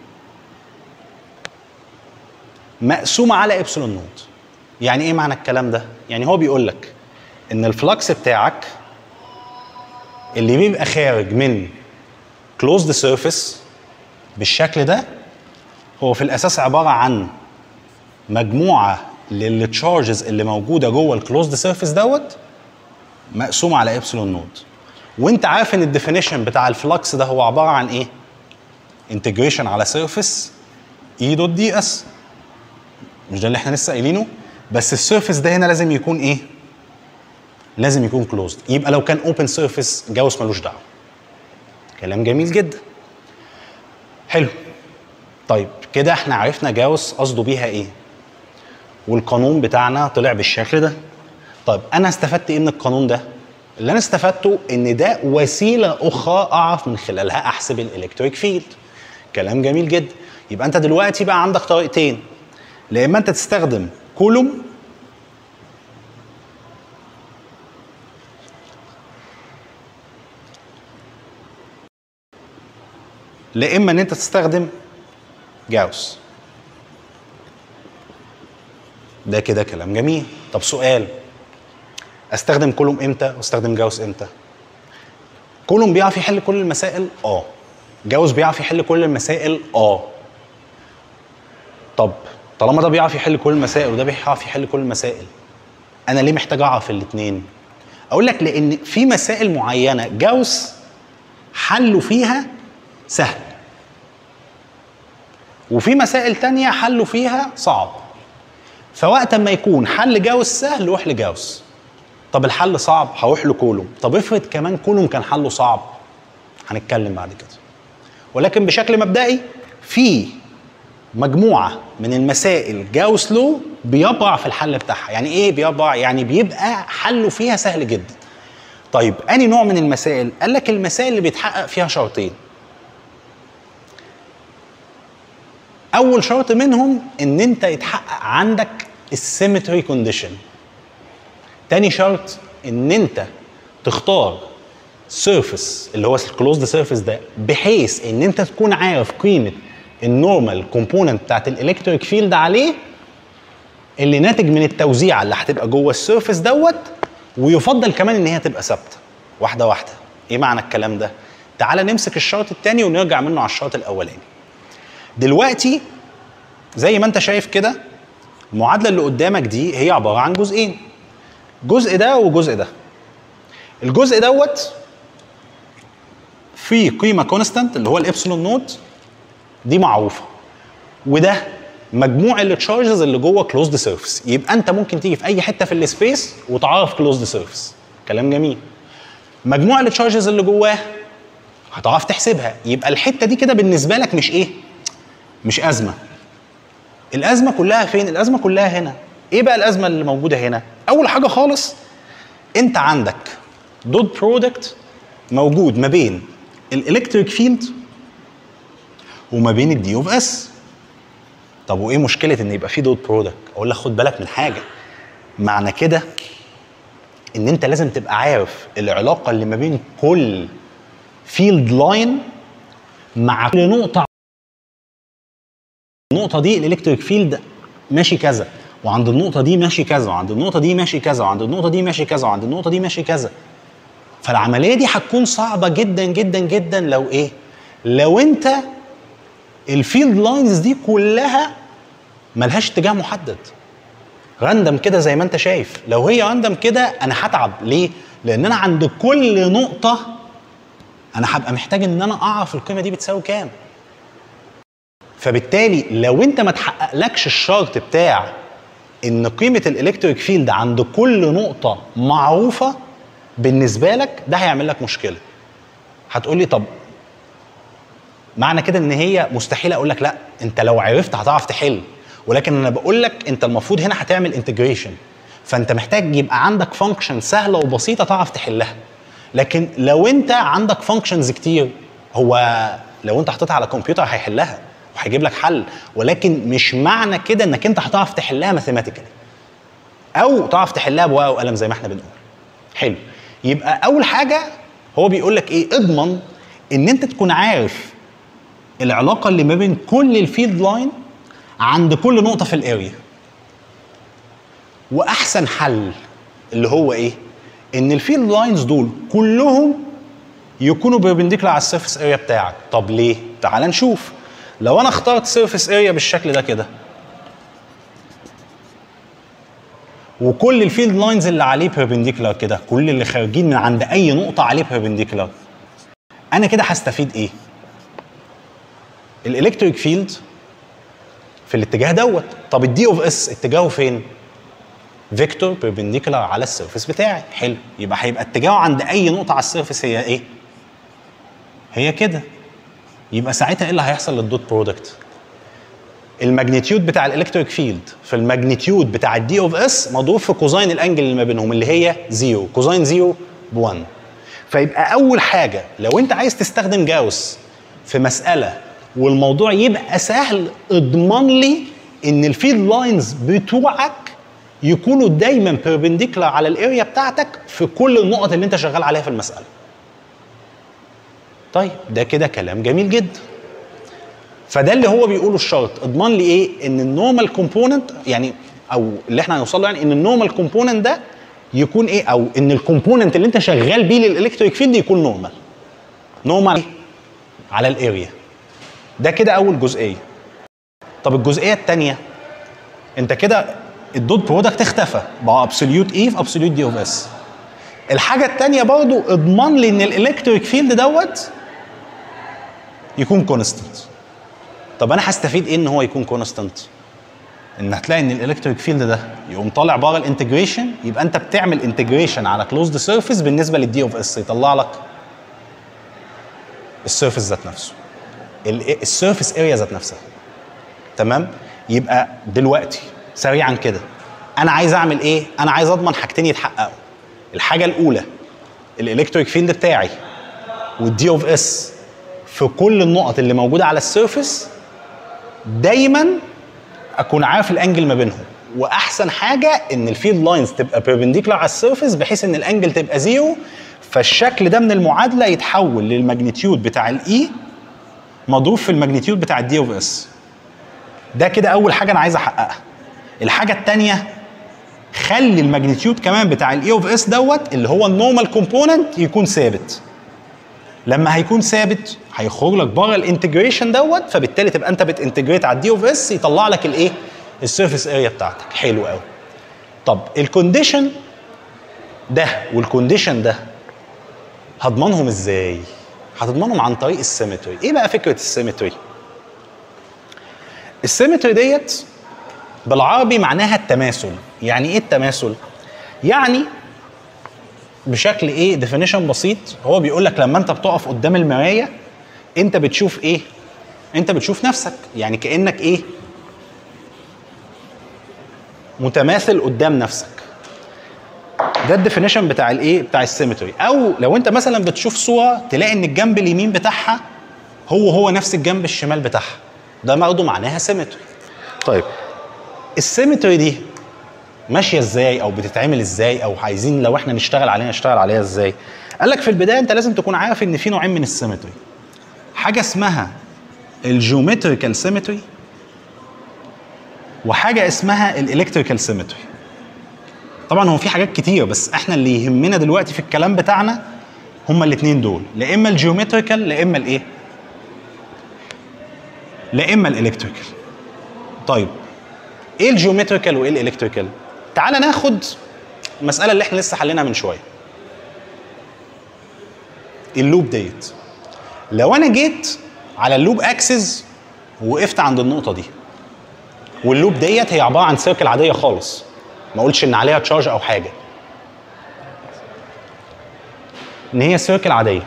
مقسومه على ابسلون نوت يعني ايه معنى الكلام ده يعني هو بيقول لك ان الفلكس بتاعك اللي بيبقى خارج من كلوزد سيرفيس بالشكل ده هو في الاساس عباره عن مجموعه للتشارجز اللي موجوده جوه الكلوزد سيرفيس دوت مقسومه على ابسلون نوت وانت عارف ان الديفينيشن بتاع الفلكس ده هو عباره عن ايه انتجريشن على سيرفيس اي دوت دي اس مش ده اللي احنا لسه قايلينه بس السيرفيس ده هنا لازم يكون ايه لازم يكون كلوزد يبقى لو كان اوبن سيرفيس جاوس ملوش دعوه كلام جميل جدا حلو طيب كده احنا عرفنا جاوس قصده بيها ايه والقانون بتاعنا طلع بالشكل ده طيب انا استفدت ايه من القانون ده اللي انا استفدته ان ده وسيله اخرى اعرف من خلالها احسب الالكتريك فيلد كلام جميل جدا يبقى انت دلوقتي بقى عندك طريقتين لا اما انت تستخدم كولوم لا اما ان انت تستخدم جاوس ده كده كلام جميل طب سؤال استخدم كولوم امتى واستخدم جاوس امتى كولوم بيعرف يحل كل المسائل اه جاوس بيعرف يحل كل المسائل اه طب طالما ده بيعرف يحل كل المسائل وده بيعرف يحل كل المسائل انا ليه محتاج اعرف الاثنين اقول لك لان في مسائل معينه جاوس حله فيها سهل وفي مسائل تانية حله فيها صعب فوقت ما يكون حل جاوس سهل روح لجاوس طب الحل صعب هروح لكولوم طب افرض كمان كولوم كان حله صعب هنتكلم بعد كده ولكن بشكل مبدئي في مجموعه من المسائل جاوس لو بيبرع في الحل بتاعها يعني ايه بيبرع يعني بيبقى حله فيها سهل جدا طيب اني نوع من المسائل قال لك المسائل اللي بيتحقق فيها شرطين اول شرط منهم ان انت يتحقق عندك السيمتري كونديشن تاني شرط ان انت تختار سيرفيس اللي هو الكلوزد سيرفيس ده بحيث ان انت تكون عارف قيمه النورمال كومبوننت بتاعت الالكتريك فيلد عليه اللي ناتج من التوزيعه اللي هتبقى جوه السيرفيس دوت ويفضل كمان ان هي تبقى ثابته واحده واحده ايه معنى الكلام ده تعال نمسك الشرط الثاني ونرجع منه على الشرط الاولاني دلوقتي زي ما انت شايف كده المعادله اللي قدامك دي هي عباره عن جزئين جزء ده وجزء ده الجزء دوت فيه قيمه كونستانت اللي هو الابسلون نوت دي معروفه وده مجموع التشارجز اللي جوه كلوزد سيرفيس يبقى انت ممكن تيجي في اي حته في السبيس وتعرف كلوزد سيرفيس كلام جميل مجموع التشارجز اللي جواه هتعرف تحسبها يبقى الحته دي كده بالنسبه لك مش ايه مش ازمه الازمه كلها فين الازمه كلها هنا ايه بقى الازمه اللي موجوده هنا اول حاجه خالص انت عندك دوت برودكت موجود ما بين الالكتريك فيلد وما بين الدي اوف اس طب وايه مشكله ان يبقى في دوت برودكت اقول لك خد بالك من حاجه معنى كده ان انت لازم تبقى عارف العلاقه اللي ما بين كل فيلد لاين مع كل نقطه النقطه دي الالكتريك فيلد ماشي كذا وعند النقطه دي ماشي كذا وعند النقطه دي ماشي كذا وعند النقطه دي ماشي كذا وعند النقطه دي ماشي كذا فالعمليه دي هتكون صعبه جدا جدا جدا لو ايه لو انت الفيلد لاينز دي كلها ملهاش اتجاه محدد راندم كده زي ما انت شايف لو هي راندم كده انا هتعب ليه لان انا عند كل نقطه انا هبقى محتاج ان انا اعرف القيمه دي بتساوي كام فبالتالي لو انت ما تحققلكش الشرط بتاع ان قيمه الالكتريك فيلد عند كل نقطه معروفه بالنسبه لك ده هيعمل لك مشكله هتقول لي طب معنى كده ان هي مستحيل اقول لك لا انت لو عرفت هتعرف تحل ولكن انا بقول لك انت المفروض هنا هتعمل انتجريشن فانت محتاج يبقى عندك فانكشن سهله وبسيطه تعرف تحلها لكن لو انت عندك فانكشنز كتير هو لو انت حطيتها على كمبيوتر هيحلها وهيجيب لك حل ولكن مش معنى كده انك انت هتعرف تحلها ماثيماتيكالي او تعرف تحلها بورقه وقلم زي ما احنا بنقول حلو يبقى اول حاجه هو بيقول لك ايه اضمن ان انت تكون عارف العلاقه اللي ما بين كل الفيلد لاين عند كل نقطه في الاريا واحسن حل اللي هو ايه ان الفيلد لاينز دول كلهم يكونوا بيربنديكولار على السيرفيس اريا بتاعك طب ليه تعال نشوف لو انا اخترت سيرفيس اريا بالشكل ده كده وكل الفيلد لاينز اللي عليه بيربنديكولار كده كل اللي خارجين من عند اي نقطه عليه بيربنديكولار انا كده هستفيد ايه الالكتريك فيلد في الاتجاه دوت طب الدي اوف اس اتجاهه فين فيكتور بيربنديكولار على السيرفيس بتاعي حلو يبقى هيبقى اتجاهه عند اي نقطه على السيرفيس هي ايه هي كده يبقى ساعتها ايه اللي هيحصل للدوت برودكت الماجنتيود بتاع الالكتريك فيلد في الماجنتيود بتاع الدي اوف اس مضروب في كوزاين الانجل اللي ما بينهم اللي هي زيرو كوزاين زيرو ب 1 فيبقى اول حاجه لو انت عايز تستخدم جاوس في مساله والموضوع يبقى سهل اضمن لي ان الفيلد لاينز بتوعك يكونوا دايما بيربنديكولار على الاريا بتاعتك في كل النقط اللي انت شغال عليها في المساله طيب ده كده كلام جميل جدا فده اللي هو بيقوله الشرط اضمن لي ايه ان النورمال كومبوننت يعني او اللي احنا هنوصل له يعني ان النورمال كومبوننت ده يكون ايه او ان الكومبوننت اللي انت شغال بيه للالكتريك فيلد يكون نورمال نورمال على الاريا ده كده اول جزئيه طب الجزئيه الثانيه انت كده الدوت برودكت اختفى بقى ابسوليوت اي في ابسوليوت دي اوف اس الحاجه الثانيه برضو اضمن لي ان الالكتريك فيلد دوت يكون كونستنت طب انا هستفيد ايه ان هو يكون كونستنت ان هتلاقي ان الالكتريك فيلد ده يقوم طالع بره الانتجريشن يبقى انت بتعمل انتجريشن على كلوزد سيرفيس بالنسبه للدي اوف اس يطلع لك السيرفيس ذات نفسه السيرفيس اريا ذات نفسها تمام يبقى دلوقتي سريعا كده انا عايز اعمل ايه انا عايز اضمن حاجتين يتحققوا الحاجه الاولى الالكتريك فيلد بتاعي والدي اوف اس في كل النقط اللي موجوده على السيرفيس دايما اكون عارف الانجل ما بينهم واحسن حاجه ان الفيلد لاينز تبقى بيربنديكولار على السيرفيس بحيث ان الانجل تبقى زيرو فالشكل ده من المعادله يتحول للماجنتيود بتاع الاي مضروب في الماجنتيود بتاع الدي اوف اس ده كده اول حاجه انا عايز احققها الحاجه الثانيه خلي الماجنتيود كمان بتاع الاي اوف اس دوت اللي هو النورمال كومبوننت يكون ثابت لما هيكون ثابت هيخرج لك بره الانتجريشن دوت فبالتالي تبقى انت بتنتجريت على الدي اوف اس يطلع لك الايه السيرفيس اريا بتاعتك حلو قوي طب الكونديشن ده والكونديشن ده هضمنهم ازاي هتضمنهم عن طريق السيمتري ايه بقى فكره السيمتري السيمتري ديت بالعربي معناها التماثل يعني ايه التماثل يعني بشكل ايه ديفينيشن بسيط هو بيقول لك لما انت بتقف قدام المرايه انت بتشوف ايه انت بتشوف نفسك يعني كانك ايه متماثل قدام نفسك ده الديفينيشن بتاع الايه بتاع السيمتري او لو انت مثلا بتشوف صوره تلاقي ان الجنب اليمين بتاعها هو هو نفس الجنب الشمال بتاعها ده برضه معناها سيمتري طيب السيمتري دي ماشيه ازاي او بتتعمل ازاي او عايزين لو احنا نشتغل عليها نشتغل عليها ازاي قال لك في البدايه انت لازم تكون عارف ان في نوعين من السيمتري حاجه اسمها الجيومتريكال سيمتري وحاجه اسمها الالكتريكال سيمتري طبعا هو في حاجات كتير بس احنا اللي يهمنا دلوقتي في الكلام بتاعنا هما الاثنين دول لا اما الجيومتريكال لا اما الايه لا اما الالكتريكال طيب ايه الجيومتريكال وايه الالكتريكال تعال ناخد المساله اللي احنا لسه حليناها من شويه اللوب ديت لو انا جيت على اللوب اكسس ووقفت عند النقطه دي واللوب ديت هي عباره عن سيركل عاديه خالص ما اقولش ان عليها تشارج او حاجه ان هي سيركل عاديه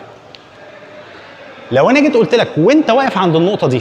لو انا جيت قلت لك وانت واقف عند النقطه دي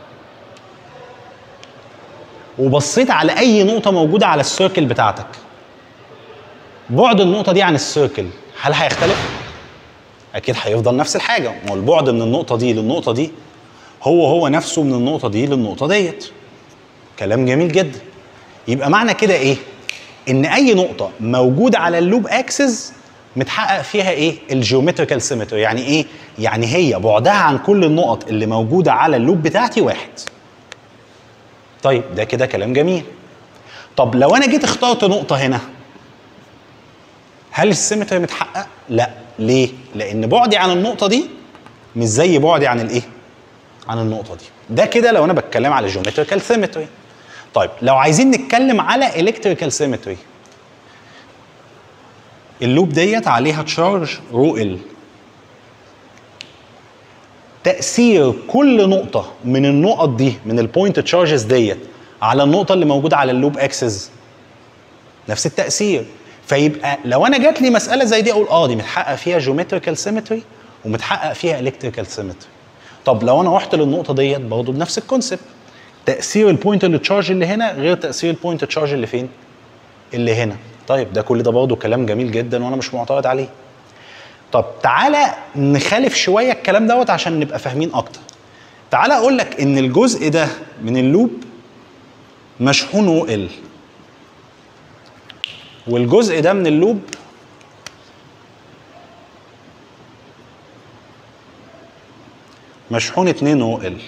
وبصيت على اي نقطه موجوده على السيركل بتاعتك بعد النقطه دي عن السيركل هل هيختلف اكيد هيفضل نفس الحاجه ما هو البعد من النقطه دي للنقطه دي هو هو نفسه من النقطه دي للنقطه ديت كلام جميل جدا يبقى معنى كده ايه ان اي نقطه موجوده على اللوب اكسس متحقق فيها ايه الجيومتريكال سيمتري يعني ايه يعني هي بعدها عن كل النقط اللي موجوده على اللوب بتاعتي واحد طيب ده كده كلام جميل طب لو انا جيت اخترت نقطه هنا هل السيمتري متحقق لا ليه لان بعدي عن النقطه دي مش زي بعدي عن الايه عن النقطه دي ده كده لو انا بتكلم على جيومتريكال سيمتري طيب لو عايزين نتكلم على الكتريكال سيمتري اللوب ديت عليها تشارج رو ال تاثير كل نقطه من النقط دي من البوينت تشارجز ديت على النقطه اللي موجوده على اللوب اكسس نفس التاثير فيبقى لو انا جات لي مساله زي دي اقول اه دي متحقق فيها جيومتريكال سيمتري ومتحقق فيها الكتريكال سيمتري طب لو انا رحت للنقطه ديت برضه بنفس الكونسيبت تاثير البوينت اللي تشارج اللي هنا غير تاثير البوينت تشارج اللي فين اللي هنا طيب ده كل ده برضه كلام جميل جدا وانا مش معترض عليه طب تعالى نخالف شويه الكلام دوت عشان نبقى فاهمين اكتر تعالى اقول لك ان الجزء ده من اللوب مشحون او ال والجزء ده من اللوب مشحون 2 او ال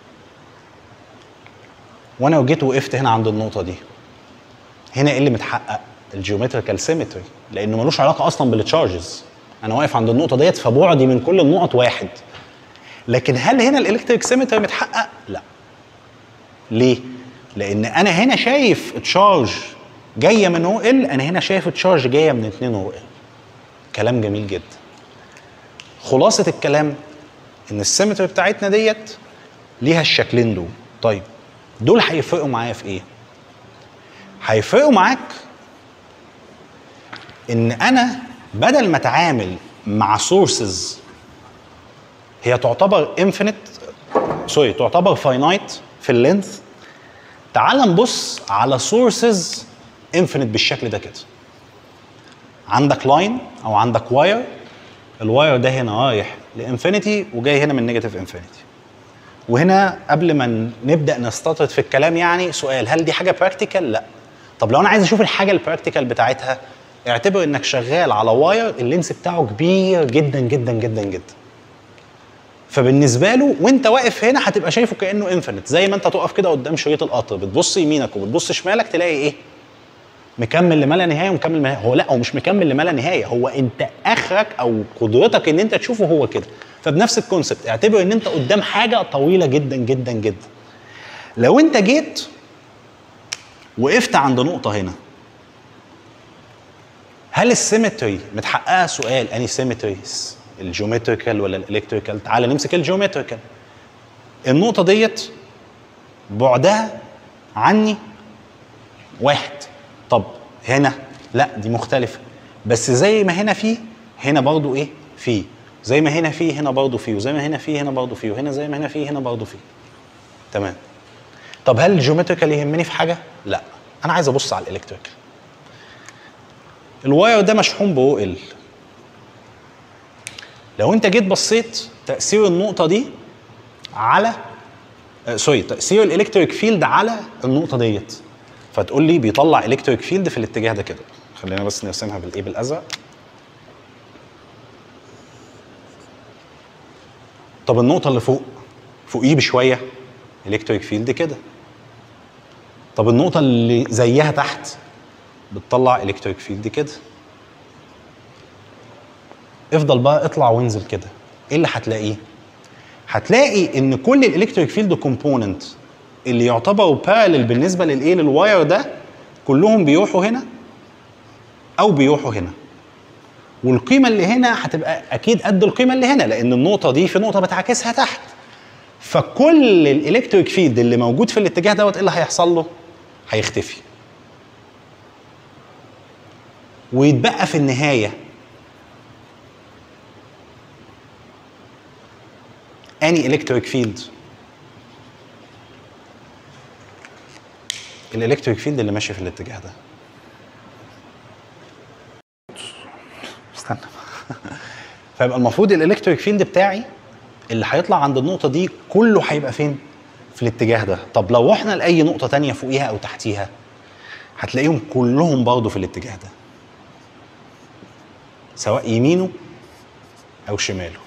وانا جيت وقفت هنا عند النقطه دي هنا ايه اللي متحقق الجيومتريكال سيمتري لانه ملوش علاقه اصلا بالتشارجز انا واقف عند النقطه ديت فبعدي من كل النقط واحد لكن هل هنا الالكتريك سيمتري متحقق لا ليه لان انا هنا شايف تشارج جايه من او ال انا هنا شايف تشارج جايه من 2 او ال كلام جميل جدا خلاصه الكلام ان السيمتري بتاعتنا ديت ليها الشكلين دول طيب دول هيفرقوا معايا في ايه هيفرقوا معاك ان انا بدل ما اتعامل مع سورسز هي تعتبر انفينيت سوري تعتبر فاينايت في اللينث تعال نبص على سورسز انفينيت بالشكل ده كده عندك لاين او عندك واير الواير ده هنا رايح لانفينيتي وجاي هنا من نيجاتيف انفينيتي وهنا قبل ما نبدا نستطرد في الكلام يعني سؤال هل دي حاجه براكتيكال لا طب لو انا عايز اشوف الحاجه البراكتيكال بتاعتها اعتبر انك شغال على واير اللينس بتاعه كبير جدا جدا جدا جدا فبالنسبه له وانت واقف هنا هتبقى شايفه كانه انفينيت زي ما انت تقف كده قدام شريط القطر بتبص يمينك وبتبص شمالك تلاقي ايه مكمل لما لا نهايه ومكمل ما هو لا هو مش مكمل لما لا نهايه هو انت اخرك او قدرتك ان انت تشوفه هو كده فبنفس الكونسبت اعتبر ان انت قدام حاجه طويله جدا جدا جدا لو انت جيت وقفت عند نقطه هنا هل السيمتري متحققه سؤال اني سيمتريز الجيومتريكال ولا الالكتريكال تعال نمسك الجيومتريكال النقطه ديت بعدها عني واحد طب هنا لا دي مختلفه بس زي ما هنا فيه هنا برضو ايه فيه زي ما هنا فيه هنا برضو فيه وزي ما هنا فيه هنا برضو فيه وهنا زي ما هنا فيه هنا برضو فيه تمام طب هل الجيومتريكال يهمني في حاجه لا انا عايز ابص على الالكتريكال الواير ده مشحون بو ال لو انت جيت بصيت تاثير النقطه دي على آه سوري تاثير الالكتريك فيلد على النقطه ديت فتقول لي بيطلع الكتريك فيلد في الاتجاه ده كده خلينا بس نرسمها بالايه بالازرق طب النقطه اللي فوق فوقيه بشويه الكتريك فيلد كده طب النقطه اللي زيها تحت بتطلع الكتريك فيلد كده افضل بقى اطلع وانزل كده ايه اللي هتلاقيه هتلاقي ان كل الالكتريك فيلد كومبوننت اللي يعتبروا بارلل بالنسبه للايه للواير ده كلهم بيروحوا هنا او بيروحوا هنا والقيمه اللي هنا هتبقى اكيد قد القيمه اللي هنا لان النقطه دي في نقطه بتعكسها تحت فكل الالكتريك فيلد اللي موجود في الاتجاه دوت ايه اللي هيحصل له هيختفي ويتبقى في النهايه اني الكتريك فيلد الالكتريك فيلد اللي ماشي في الاتجاه ده استنى فيبقى المفروض الالكتريك فيلد بتاعي اللي هيطلع عند النقطه دي كله هيبقى فين في الاتجاه ده طب لو رحنا لاي نقطه تانية فوقيها او تحتيها هتلاقيهم كلهم برضه في الاتجاه ده سواء يمينه او شماله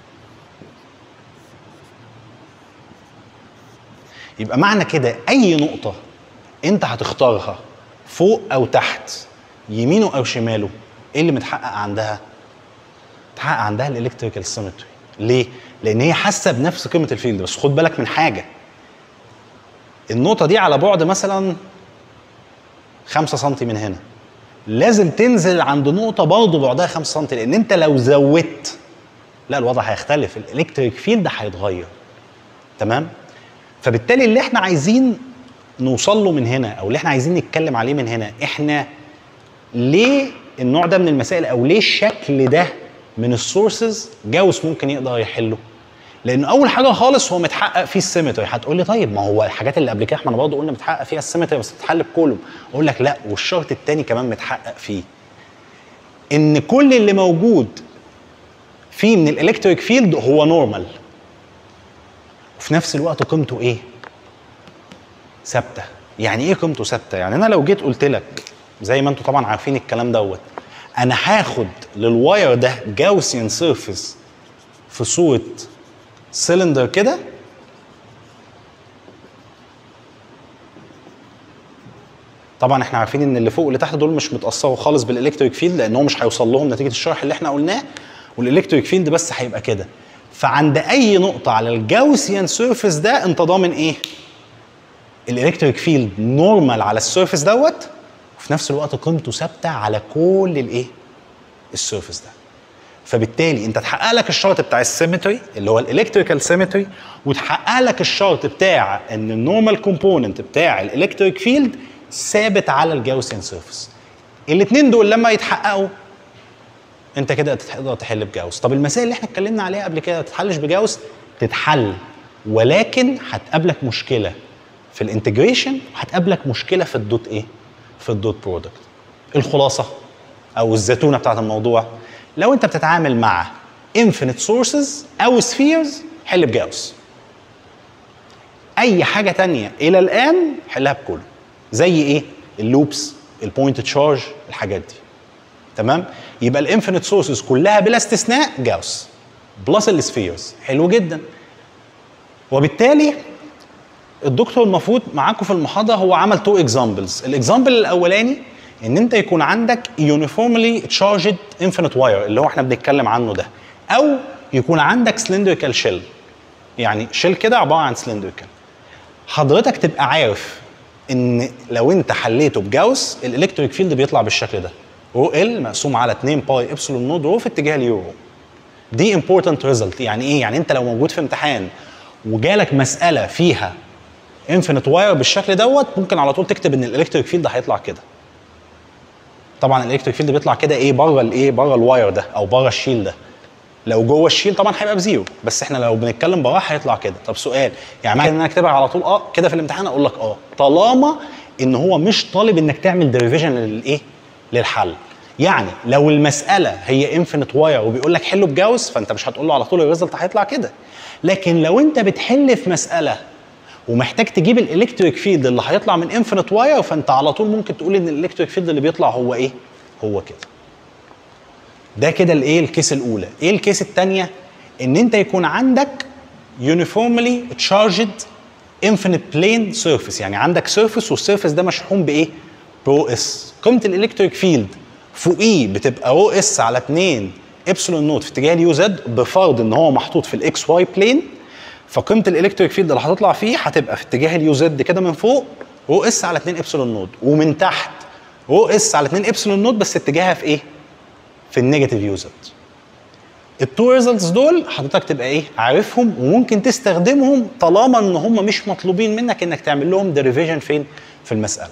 يبقى معنى كده اي نقطه انت هتختارها فوق او تحت يمينه او شماله ايه اللي متحقق عندها متحقق عندها الالكتريكال سيمتري ليه لان هي حاسه بنفس قيمه الفيلد بس خد بالك من حاجه النقطه دي على بعد مثلا 5 سم من هنا لازم تنزل عند نقطه برضه بعدها 5 سم لان انت لو زودت لا الوضع هيختلف الالكتريك فيلد هيتغير تمام فبالتالي اللي احنا عايزين نوصل له من هنا او اللي احنا عايزين نتكلم عليه من هنا احنا ليه النوع ده من المسائل او ليه الشكل ده من السورسز جاوس ممكن يقدر يحله لان اول حاجه خالص هو متحقق فيه السيمتري هتقول لي طيب ما هو الحاجات اللي قبل كده احنا برضه قلنا متحقق فيها السيمتري بس بتتحل بكولوم اقول لك لا والشرط الثاني كمان متحقق فيه ان كل اللي موجود فيه من الالكتريك فيلد هو نورمال وفي نفس الوقت قيمته ايه ثابته يعني ايه قيمته ثابته يعني انا لو جيت قلت لك زي ما انتم طبعا عارفين الكلام دوت انا هاخد للواير ده جاوسيان سيرفيس في صوره سيلندر كده طبعا احنا عارفين ان اللي فوق واللي تحت دول مش متاثروا خالص بالالكتريك فيلد لان هو مش هيوصل لهم نتيجه الشرح اللي احنا قلناه والالكتريك فيلد بس هيبقى كده فعند اي نقطه على الجاوسيان سيرفيس ده انت ضامن ايه الالكتريك فيلد نورمال على السيرفيس دوت وفي نفس الوقت قيمته ثابته على كل الايه السيرفيس ده فبالتالي انت تحقق لك الشرط بتاع السيمتري اللي هو الالكتريكال سيمتري وتحقق لك الشرط بتاع ان النورمال كومبوننت بتاع الالكتريك فيلد ثابت على الجاوسيان سيرفيس الاثنين دول لما يتحققوا انت كده تقدر تحل بجاوس طب المسائل اللي احنا اتكلمنا عليها قبل كده ما تتحلش بجاوس تتحل ولكن هتقابلك مشكله في الانتجريشن وهتقابلك مشكله في الدوت ايه في الدوت برودكت الخلاصه او الزتونه بتاعت الموضوع لو انت بتتعامل مع infinite sources او spheres حل بجاوس اي حاجه تانية الى الان حلها بكله زي ايه اللوبس البوينت تشارج الحاجات دي تمام يبقى الانفينيت سورسز كلها بلا استثناء جاوس بلس السفيرز حلو جدا وبالتالي الدكتور المفروض معاكم في المحاضره هو عمل تو اكزامبلز الاكزامبل الاولاني ان انت يكون عندك يونيفورملي تشارجد انفينيت واير اللي هو احنا بنتكلم عنه ده او يكون عندك سلندريكال شيل يعني شيل كده عباره عن سلندريكال حضرتك تبقى عارف ان لو انت حليته بجاوس الالكتريك فيلد بيطلع بالشكل ده رو ال مقسوم على 2 باي ابسلون نود رو في اتجاه اليورو دي امبورتنت ريزلت يعني ايه يعني انت لو موجود في امتحان وجالك مساله فيها انفينيت واير بالشكل دوت ممكن على طول تكتب ان الالكتريك فيلد هيطلع كده طبعا الالكتريك فيلد بيطلع كده ايه بره الايه بره الواير ده او بره الشيل ده لو جوه الشيل طبعا هيبقى بزيرو بس احنا لو بنتكلم براه هيطلع كده طب سؤال يعني معنى ان انا اكتبها على طول اه كده في الامتحان اقول لك اه طالما ان هو مش طالب انك تعمل ديريفيجن للايه للحل يعني لو المساله هي انفينيت واير وبيقول لك حله بجاوس فانت مش هتقول له على طول الريزلت هيطلع كده لكن لو انت بتحل في مساله ومحتاج تجيب الالكتريك فيلد اللي هيطلع من انفينيت واير فانت على طول ممكن تقول ان الالكتريك فيلد اللي بيطلع هو ايه هو كده ده كده الايه الكيس الاولى ايه الكيس الثانيه ان انت يكون عندك uniformly charged infinite plane surface يعني عندك سيرفيس والسيرفيس ده مشحون بايه برو اس قيمه الالكتريك فيلد فوقيه بتبقى رو اس على 2 ابسلون نوت في اتجاه اليو زد بفرض ان هو محطوط في الاكس واي بلين فقيمه الالكتريك فيلد اللي هتطلع فيه هتبقى في اتجاه اليو زد كده من فوق رو اس على 2 ابسلون نوت ومن تحت رو اس على 2 ابسلون نوت بس اتجاهها في ايه؟ في النيجاتيف يو زد التو ريزلتس دول حضرتك تبقى ايه عارفهم وممكن تستخدمهم طالما ان هم مش مطلوبين منك انك تعمل لهم ديريفيجن فين في المساله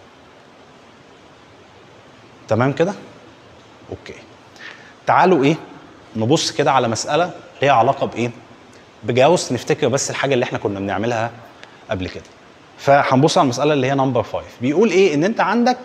تمام كده اوكي تعالوا ايه نبص كده على مساله ليها علاقه بايه بجاوس نفتكر بس الحاجه اللي احنا كنا بنعملها قبل كده فهنبص على المساله اللي هي نمبر 5 بيقول ايه ان انت عندك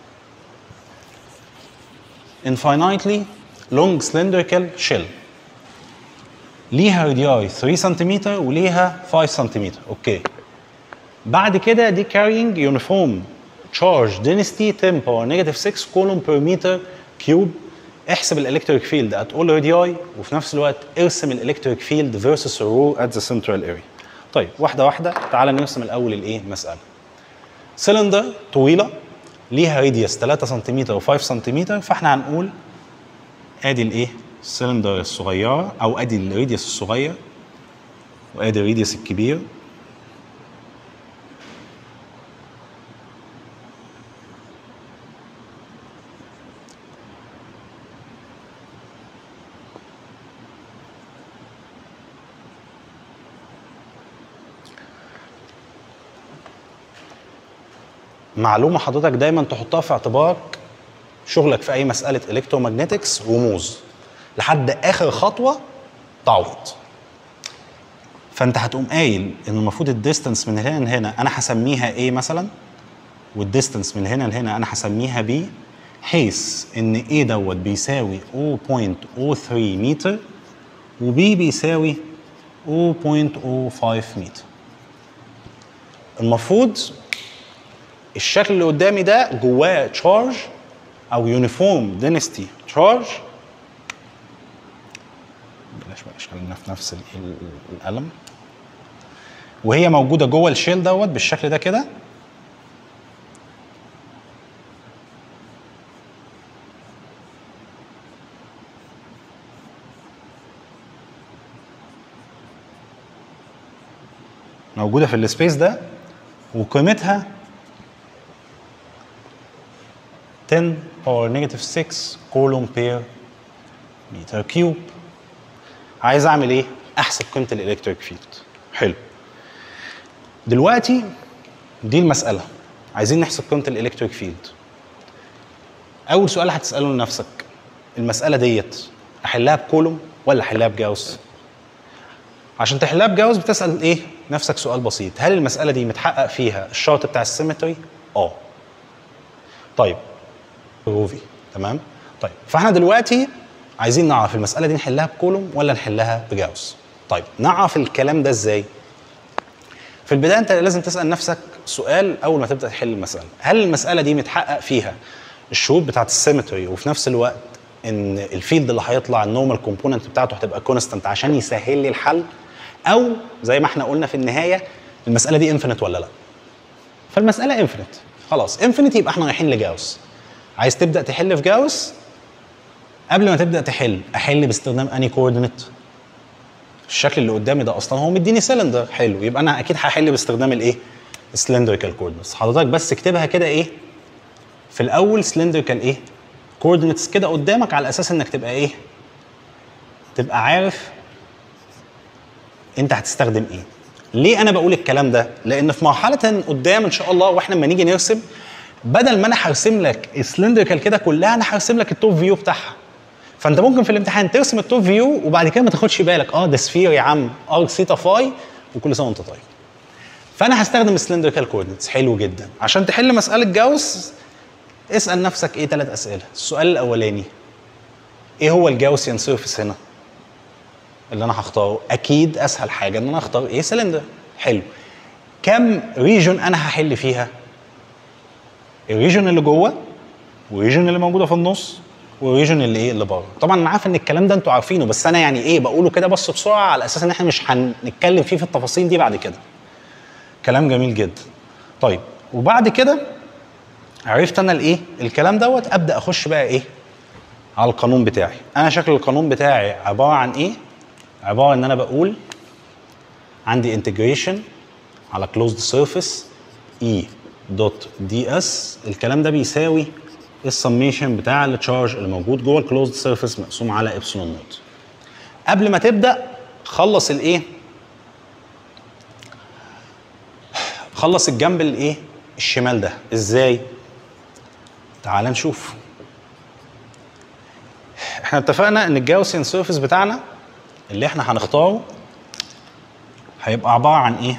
infinitely long cylindrical shell ليها رادياي 3 سنتيمتر وليها 5 سنتيمتر اوكي بعد كده دي carrying uniform charge density 10 power negative 6 coulomb per meter cube احسب الالكتريك فيلد at all radii وفي نفس الوقت ارسم الالكتريك فيلد versus a row at the central area طيب واحده واحده تعالى نرسم الاول الايه المساله سلندر طويله ليها راديوس 3 سنتيمتر و5 سنتيمتر فاحنا هنقول ادي الايه السلندر الصغيره او ادي الراديوس الصغير وادي الراديوس الكبير معلومه حضرتك دايما تحطها في اعتبارك شغلك في اي مساله الكترومagنetics رموز لحد اخر خطوه تعوض فانت هتقوم قايل ان المفروض الديستنس من هنا لهنا انا هسميها ايه مثلا والديستنس من هنا لهنا انا هسميها بي حيث ان ايه دوت بيساوي 0.03 متر وبي بيساوي 0.05 متر المفروض الشكل اللي قدامي ده جواه تشارج او يونيفورم دينستي تشارج بلاش بلاش خلينا في نفس ال- ال- القلم وهي موجوده جوه الشيل دوت بالشكل ده كده موجوده في السبيس ده وقيمتها 10 باور نيجاتيف 6 كولوم بير متر كيوب عايز اعمل ايه؟ احسب قيمه الالكتريك فيلد حلو دلوقتي دي المساله عايزين نحسب قيمه الالكتريك فيلد اول سؤال هتساله لنفسك المساله ديت احلها بكولوم ولا احلها بجاوس عشان تحلها بجاوس بتسال ايه نفسك سؤال بسيط هل المساله دي متحقق فيها الشرط بتاع السيمتري اه طيب روفي تمام طيب فاحنا دلوقتي عايزين نعرف المساله دي نحلها بكولوم ولا نحلها بجاوس طيب نعرف الكلام ده ازاي في البدايه انت لازم تسال نفسك سؤال اول ما تبدا تحل المساله هل المساله دي متحقق فيها الشروط بتاعت السيمتري وفي نفس الوقت ان الفيلد اللي هيطلع النورمال كومبوننت بتاعته هتبقى كونستنت عشان يسهل لي الحل او زي ما احنا قلنا في النهايه المساله دي انفينيت ولا لا فالمساله انفينيت خلاص انفينيت يبقى احنا رايحين لجاوس عايز تبدا تحل في جاوس قبل ما تبدا تحل احل باستخدام اني كوردينيت الشكل اللي قدامي ده اصلا هو مديني سلندر حلو يبقى انا اكيد هحل باستخدام الايه السلندريكال كوردينيتس حضرتك بس اكتبها كده ايه في الاول سلندريكال ايه كوردينيتس كده قدامك على اساس انك تبقى ايه تبقى عارف انت هتستخدم ايه ليه انا بقول الكلام ده لان في مرحله قدام ان شاء الله واحنا لما نيجي نرسم بدل ما انا هرسم لك السلندريكال كده كلها انا هرسم لك التوب فيو بتاعها فانت ممكن في الامتحان ترسم التوب فيو وبعد كده ما تاخدش بالك اه ده سفير يا عم ارك سيتا فاي وكل سنه وانت طيب فانا هستخدم السلندريكال كوردينتس حلو جدا عشان تحل مساله جاوس اسال نفسك ايه ثلاث اسئله السؤال الاولاني ايه هو الجاوسيان سيرفيس هنا اللي انا هختاره اكيد اسهل حاجه ان انا اختار ايه سلندر حلو كم ريجون انا هحل فيها الريجون اللي جوه والريجون اللي موجوده في النص والريجون اللي ايه اللي بره طبعا انا عارف ان الكلام ده انتوا عارفينه بس انا يعني ايه بقوله كده بس بسرعه على اساس ان احنا مش هنتكلم فيه في التفاصيل دي بعد كده كلام جميل جدا طيب وبعد كده عرفت انا الايه الكلام دوت ابدا اخش بقى ايه على القانون بتاعي انا شكل القانون بتاعي عباره عن ايه عباره ان انا بقول عندي انتجريشن على كلوزد سيرفيس اي دوت دي اس الكلام ده بيساوي السميشن بتاع التشارج اللي موجود جوه الكلوزد سيرفيس مقسوم على ابسلون نوت قبل ما تبدا خلص الايه خلص الجنب الايه الشمال ده ازاي تعال نشوف احنا اتفقنا ان الجاوسيان سيرفيس بتاعنا اللي احنا هنختاره هيبقى عباره عن ايه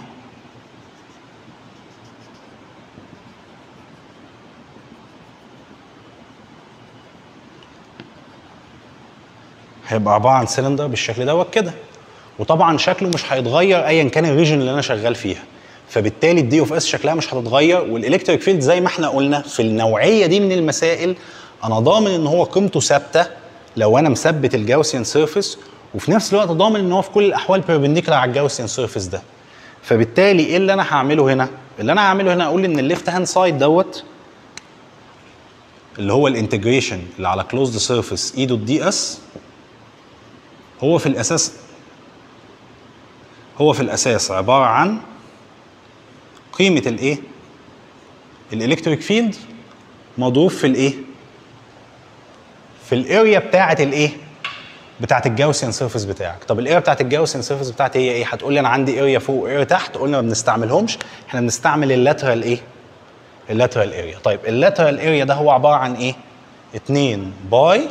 هيبقى عباره عن سلندر بالشكل دوت كده وطبعا شكله مش هيتغير ايا كان الريجن اللي انا شغال فيها فبالتالي الدي اوف اس شكلها مش هتتغير والالكتريك فيلد زي ما احنا قلنا في النوعيه دي من المسائل انا ضامن ان هو قيمته ثابته لو انا مثبت الجاوسيان سيرفيس وفي نفس الوقت ضامن ان هو في كل الاحوال بيربنديكولار على الجاوسيان سيرفيس ده فبالتالي ايه اللي انا هعمله هنا اللي انا هعمله هنا اقول ان الليفت هاند سايد دوت اللي هو الانتجريشن اللي على كلوزد سيرفيس اي دوت دي اس هو في الاساس هو في الاساس عباره عن قيمه الايه الالكتريك فيلد مضروب في الايه في الاريا بتاعه الايه بتاعه الجاوسيان سيرفيس بتاعك طب الاريا بتاعه الجاوسيان سيرفيس بتاعتي هي ايه هتقول لي انا عندي اريا فوق واريا تحت قلنا ما بنستعملهمش احنا بنستعمل اللاترال ايه اللاترال اريا طيب اللاترال اريا ده هو عباره عن ايه 2 باي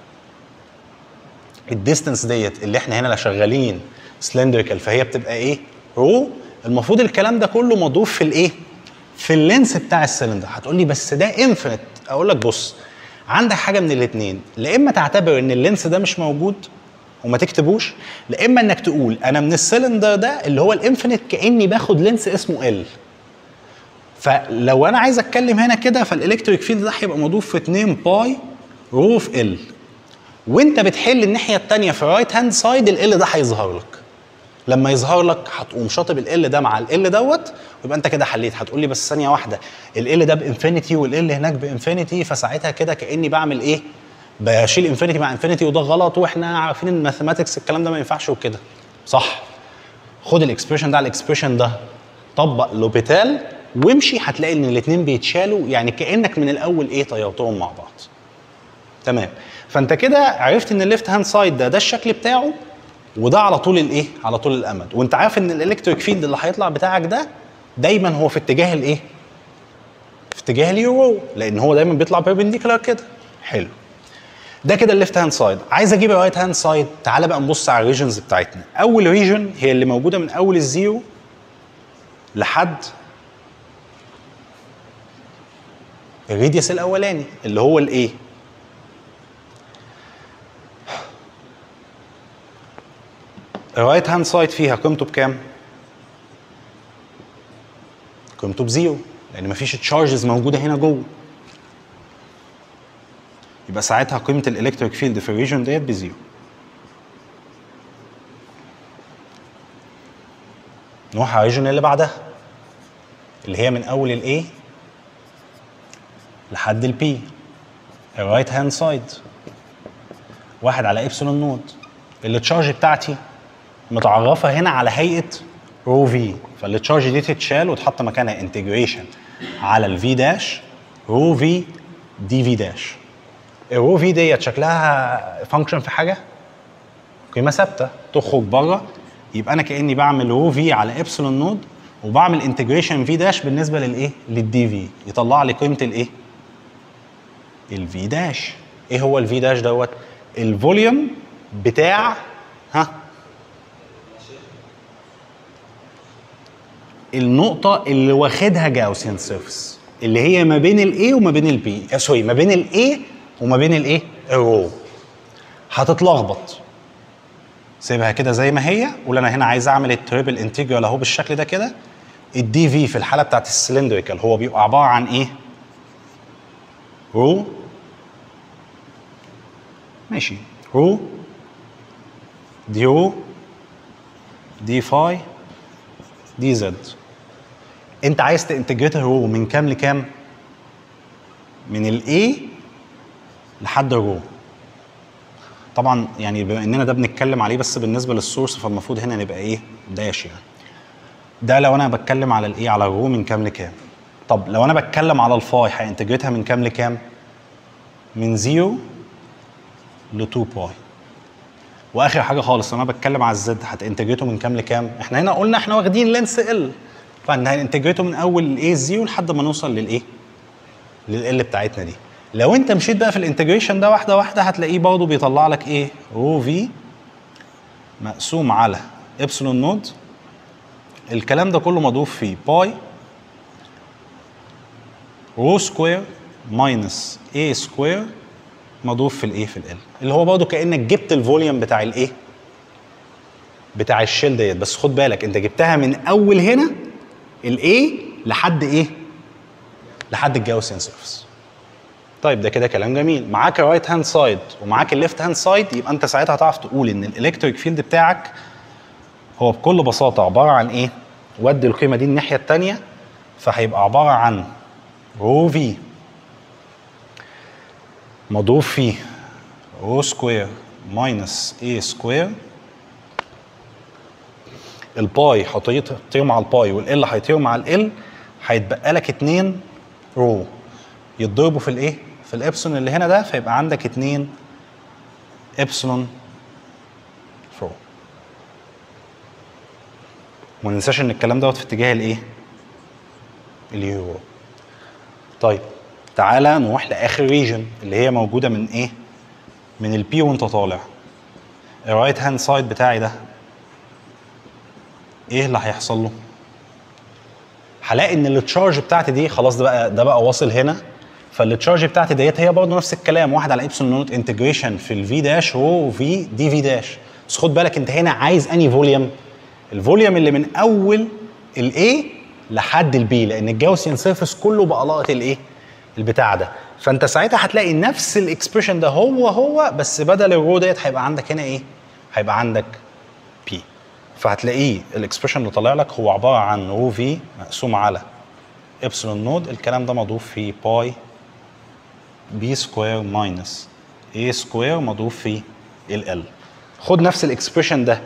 الديستنس ديت اللي احنا هنا لا شغالين سلندريكال فهي بتبقى ايه رو المفروض الكلام ده كله مضروب في الايه في اللينس بتاع السلندر هتقول لي بس ده انفينيت اقول لك بص عندك حاجه من الاثنين لا اما تعتبر ان اللينس ده مش موجود وما تكتبوش لا اما انك تقول انا من السلندر ده اللي هو الانفينيت كاني باخد لينس اسمه ال فلو انا عايز اتكلم هنا كده فالالكتريك فيلد ده هيبقى مضروب في 2 باي رو في ال وانت بتحل الناحيه الثانيه في الرايت هاند سايد ال ده هيظهر لك لما يظهر لك هتقوم شاطب ال ده مع ال دوت ويبقى انت كده حليت هتقول لي بس ثانيه واحده ال ده بانفينيتي والال هناك بانفينيتي فساعتها كده كاني بعمل ايه بشيل انفينيتي مع انفينيتي وده غلط واحنا عارفين ان الماثيماتكس الكلام ده ما ينفعش وكده صح خد الاكسبريشن ده على الاكسبريشن ده طبق لوبيتال وامشي هتلاقي ان الاثنين بيتشالوا يعني كانك من الاول ايه طيرتهم مع بعض تمام فانت كده عرفت ان الليفت هاند سايد ده ده الشكل بتاعه وده على طول الايه على طول الامد وانت عارف ان الالكتريك فيلد اللي هيطلع بتاعك ده دايما هو في اتجاه الايه في اتجاه اليورو لان هو دايما بيطلع بيربنديكولار كده حلو ده كده الليفت هاند سايد عايز اجيب الرايت هاند سايد تعالى بقى نبص على الريجنز بتاعتنا اول ريجن هي اللي موجوده من اول الزيرو لحد الريديوس الاولاني اللي هو الايه الرايت هاند سايد فيها قيمته بكام؟ قيمته بزيرو لان مفيش تشارجز موجوده هنا جوه يبقى ساعتها قيمه الالكتريك فيلد في الريجن ديت بزيرو نروح على الريجن اللي بعدها اللي هي من اول الايه لحد البي الرايت هاند سايد واحد على ابسلون نود التشارج بتاعتي متعرفه هنا على هيئه رو في فالتشارج دي تتشال وتحط مكانها انتجريشن على الفي داش رو في دي في داش الرو في ديت شكلها فانكشن في حاجه قيمه ثابته تخرج بره يبقى انا كاني بعمل رو في على ابسلون نود وبعمل انتجريشن في داش بالنسبه للايه للدي في يطلع لي قيمه الايه الفي داش ايه هو الفي داش دوت الفوليوم بتاع ها النقطة اللي واخدها جاوسيان سيرفيس اللي هي ما بين الاي وما بين البي سوري ما بين الاي وما بين الايه الرو هتتلخبط سيبها كده زي ما هي قول انا هنا عايز اعمل التريبل انتجرال اهو بالشكل ده كده الدي في في الحاله بتاعت السلندريكال هو بيبقى عباره عن ايه رو ماشي رو دي رو دي فاي دي زد انت عايز تنتجريت الرو من كام لكام من الاي لحد الرو طبعا يعني بما اننا ده بنتكلم عليه بس بالنسبه للسورس فالمفروض هنا نبقى ايه داش يعني ده لو انا بتكلم على الايه على الرو من كام لكام طب لو انا بتكلم على الفاي هانتجريتها من كام لكام من زيرو ل 2 باي واخر حاجه خالص لو انا بتكلم على الزد هتنتجريته من كام لكام احنا هنا قلنا احنا واخدين لينس ال فهننتجريته من اول الايه زيرو لحد ما نوصل للايه لل بتاعتنا دي لو انت مشيت بقى في الانتجريشن ده واحده واحده هتلاقيه برضه بيطلع لك ايه رو في مقسوم على ابسلون نود الكلام ده كله مضروب في باي رو سكوير ماينس اي سكوير مضروب في الايه في ال اللي هو برضه كانك جبت الفوليوم بتاع الايه بتاع الشيل ديت بس خد بالك انت جبتها من اول هنا الايه لحد ايه لحد الجاوسيان سيرفيس طيب ده كده كلام جميل معاك الرايت هاند سايد ومعاك الليفت هاند سايد يبقى انت ساعتها هتعرف تقول ان الالكتريك فيلد بتاعك هو بكل بساطه عباره عن ايه ودي القيمه دي الناحيه الثانيه فهيبقى عباره عن رو في مضروب فيه رو سكوير ماينس اي سكوير الباي هتطير مع الباي والال هيطير مع ال هيتبقى لك 2 رو يتضربوا في الايه؟ في الابسلون اللي هنا ده فيبقى عندك 2 ابسلون رو وما ننساش ان الكلام دوت في اتجاه الايه؟ اليورو طيب تعالى نروح لاخر ريجن اللي هي موجوده من ايه؟ من البي وانت طالع الرايت هاند سايد بتاعي ده ايه اللي هيحصل له؟ هلاقي ان التشارج بتاعتي دي خلاص ده بقى ده بقى واصل هنا فالتشارج بتاعتي ديت هي برضه نفس الكلام واحد على ابسلون نوت انتجريشن في الفي داش هو في دي في داش بس خد بالك انت هنا عايز اني فوليوم الفوليوم اللي من اول الاي لحد البي لان الجاوسيان سيرفيس كله بقى لاقط الايه البتاع ده فانت ساعتها هتلاقي نفس الاكسبريشن ده هو هو بس بدل الرو ديت هيبقى عندك هنا ايه هيبقى عندك بي فهتلاقيه الاكسبريشن اللي طالع لك هو عباره عن رو في مقسوم على ابسلون نود الكلام ده مضروب في باي بي سكوير ماينس اي سكوير مضروب في ال ال خد نفس الاكسبريشن ده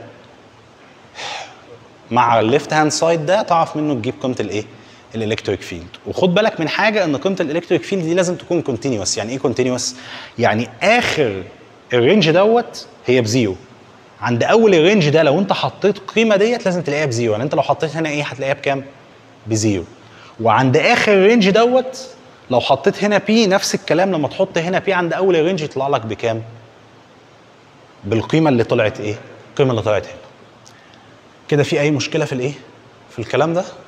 مع الليفت هاند سايد ده تعرف منه تجيب قيمه الايه الالكتريك فيلد وخد بالك من حاجه ان قيمه الالكتريك فيلد دي لازم تكون كونتينوس يعني ايه كونتينوس يعني اخر الرينج دوت هي بزيرو عند اول الرينج ده لو انت حطيت قيمه ديت لازم تلاقيها بزيرو يعني انت لو حطيت هنا ايه هتلاقيها بكام بزيرو وعند اخر الرينج دوت لو حطيت هنا بي نفس الكلام لما تحط هنا بي عند اول رينج يطلع لك بكام بالقيمه اللي طلعت ايه القيمه اللي طلعت هنا كده في اي مشكله في الايه في الكلام ده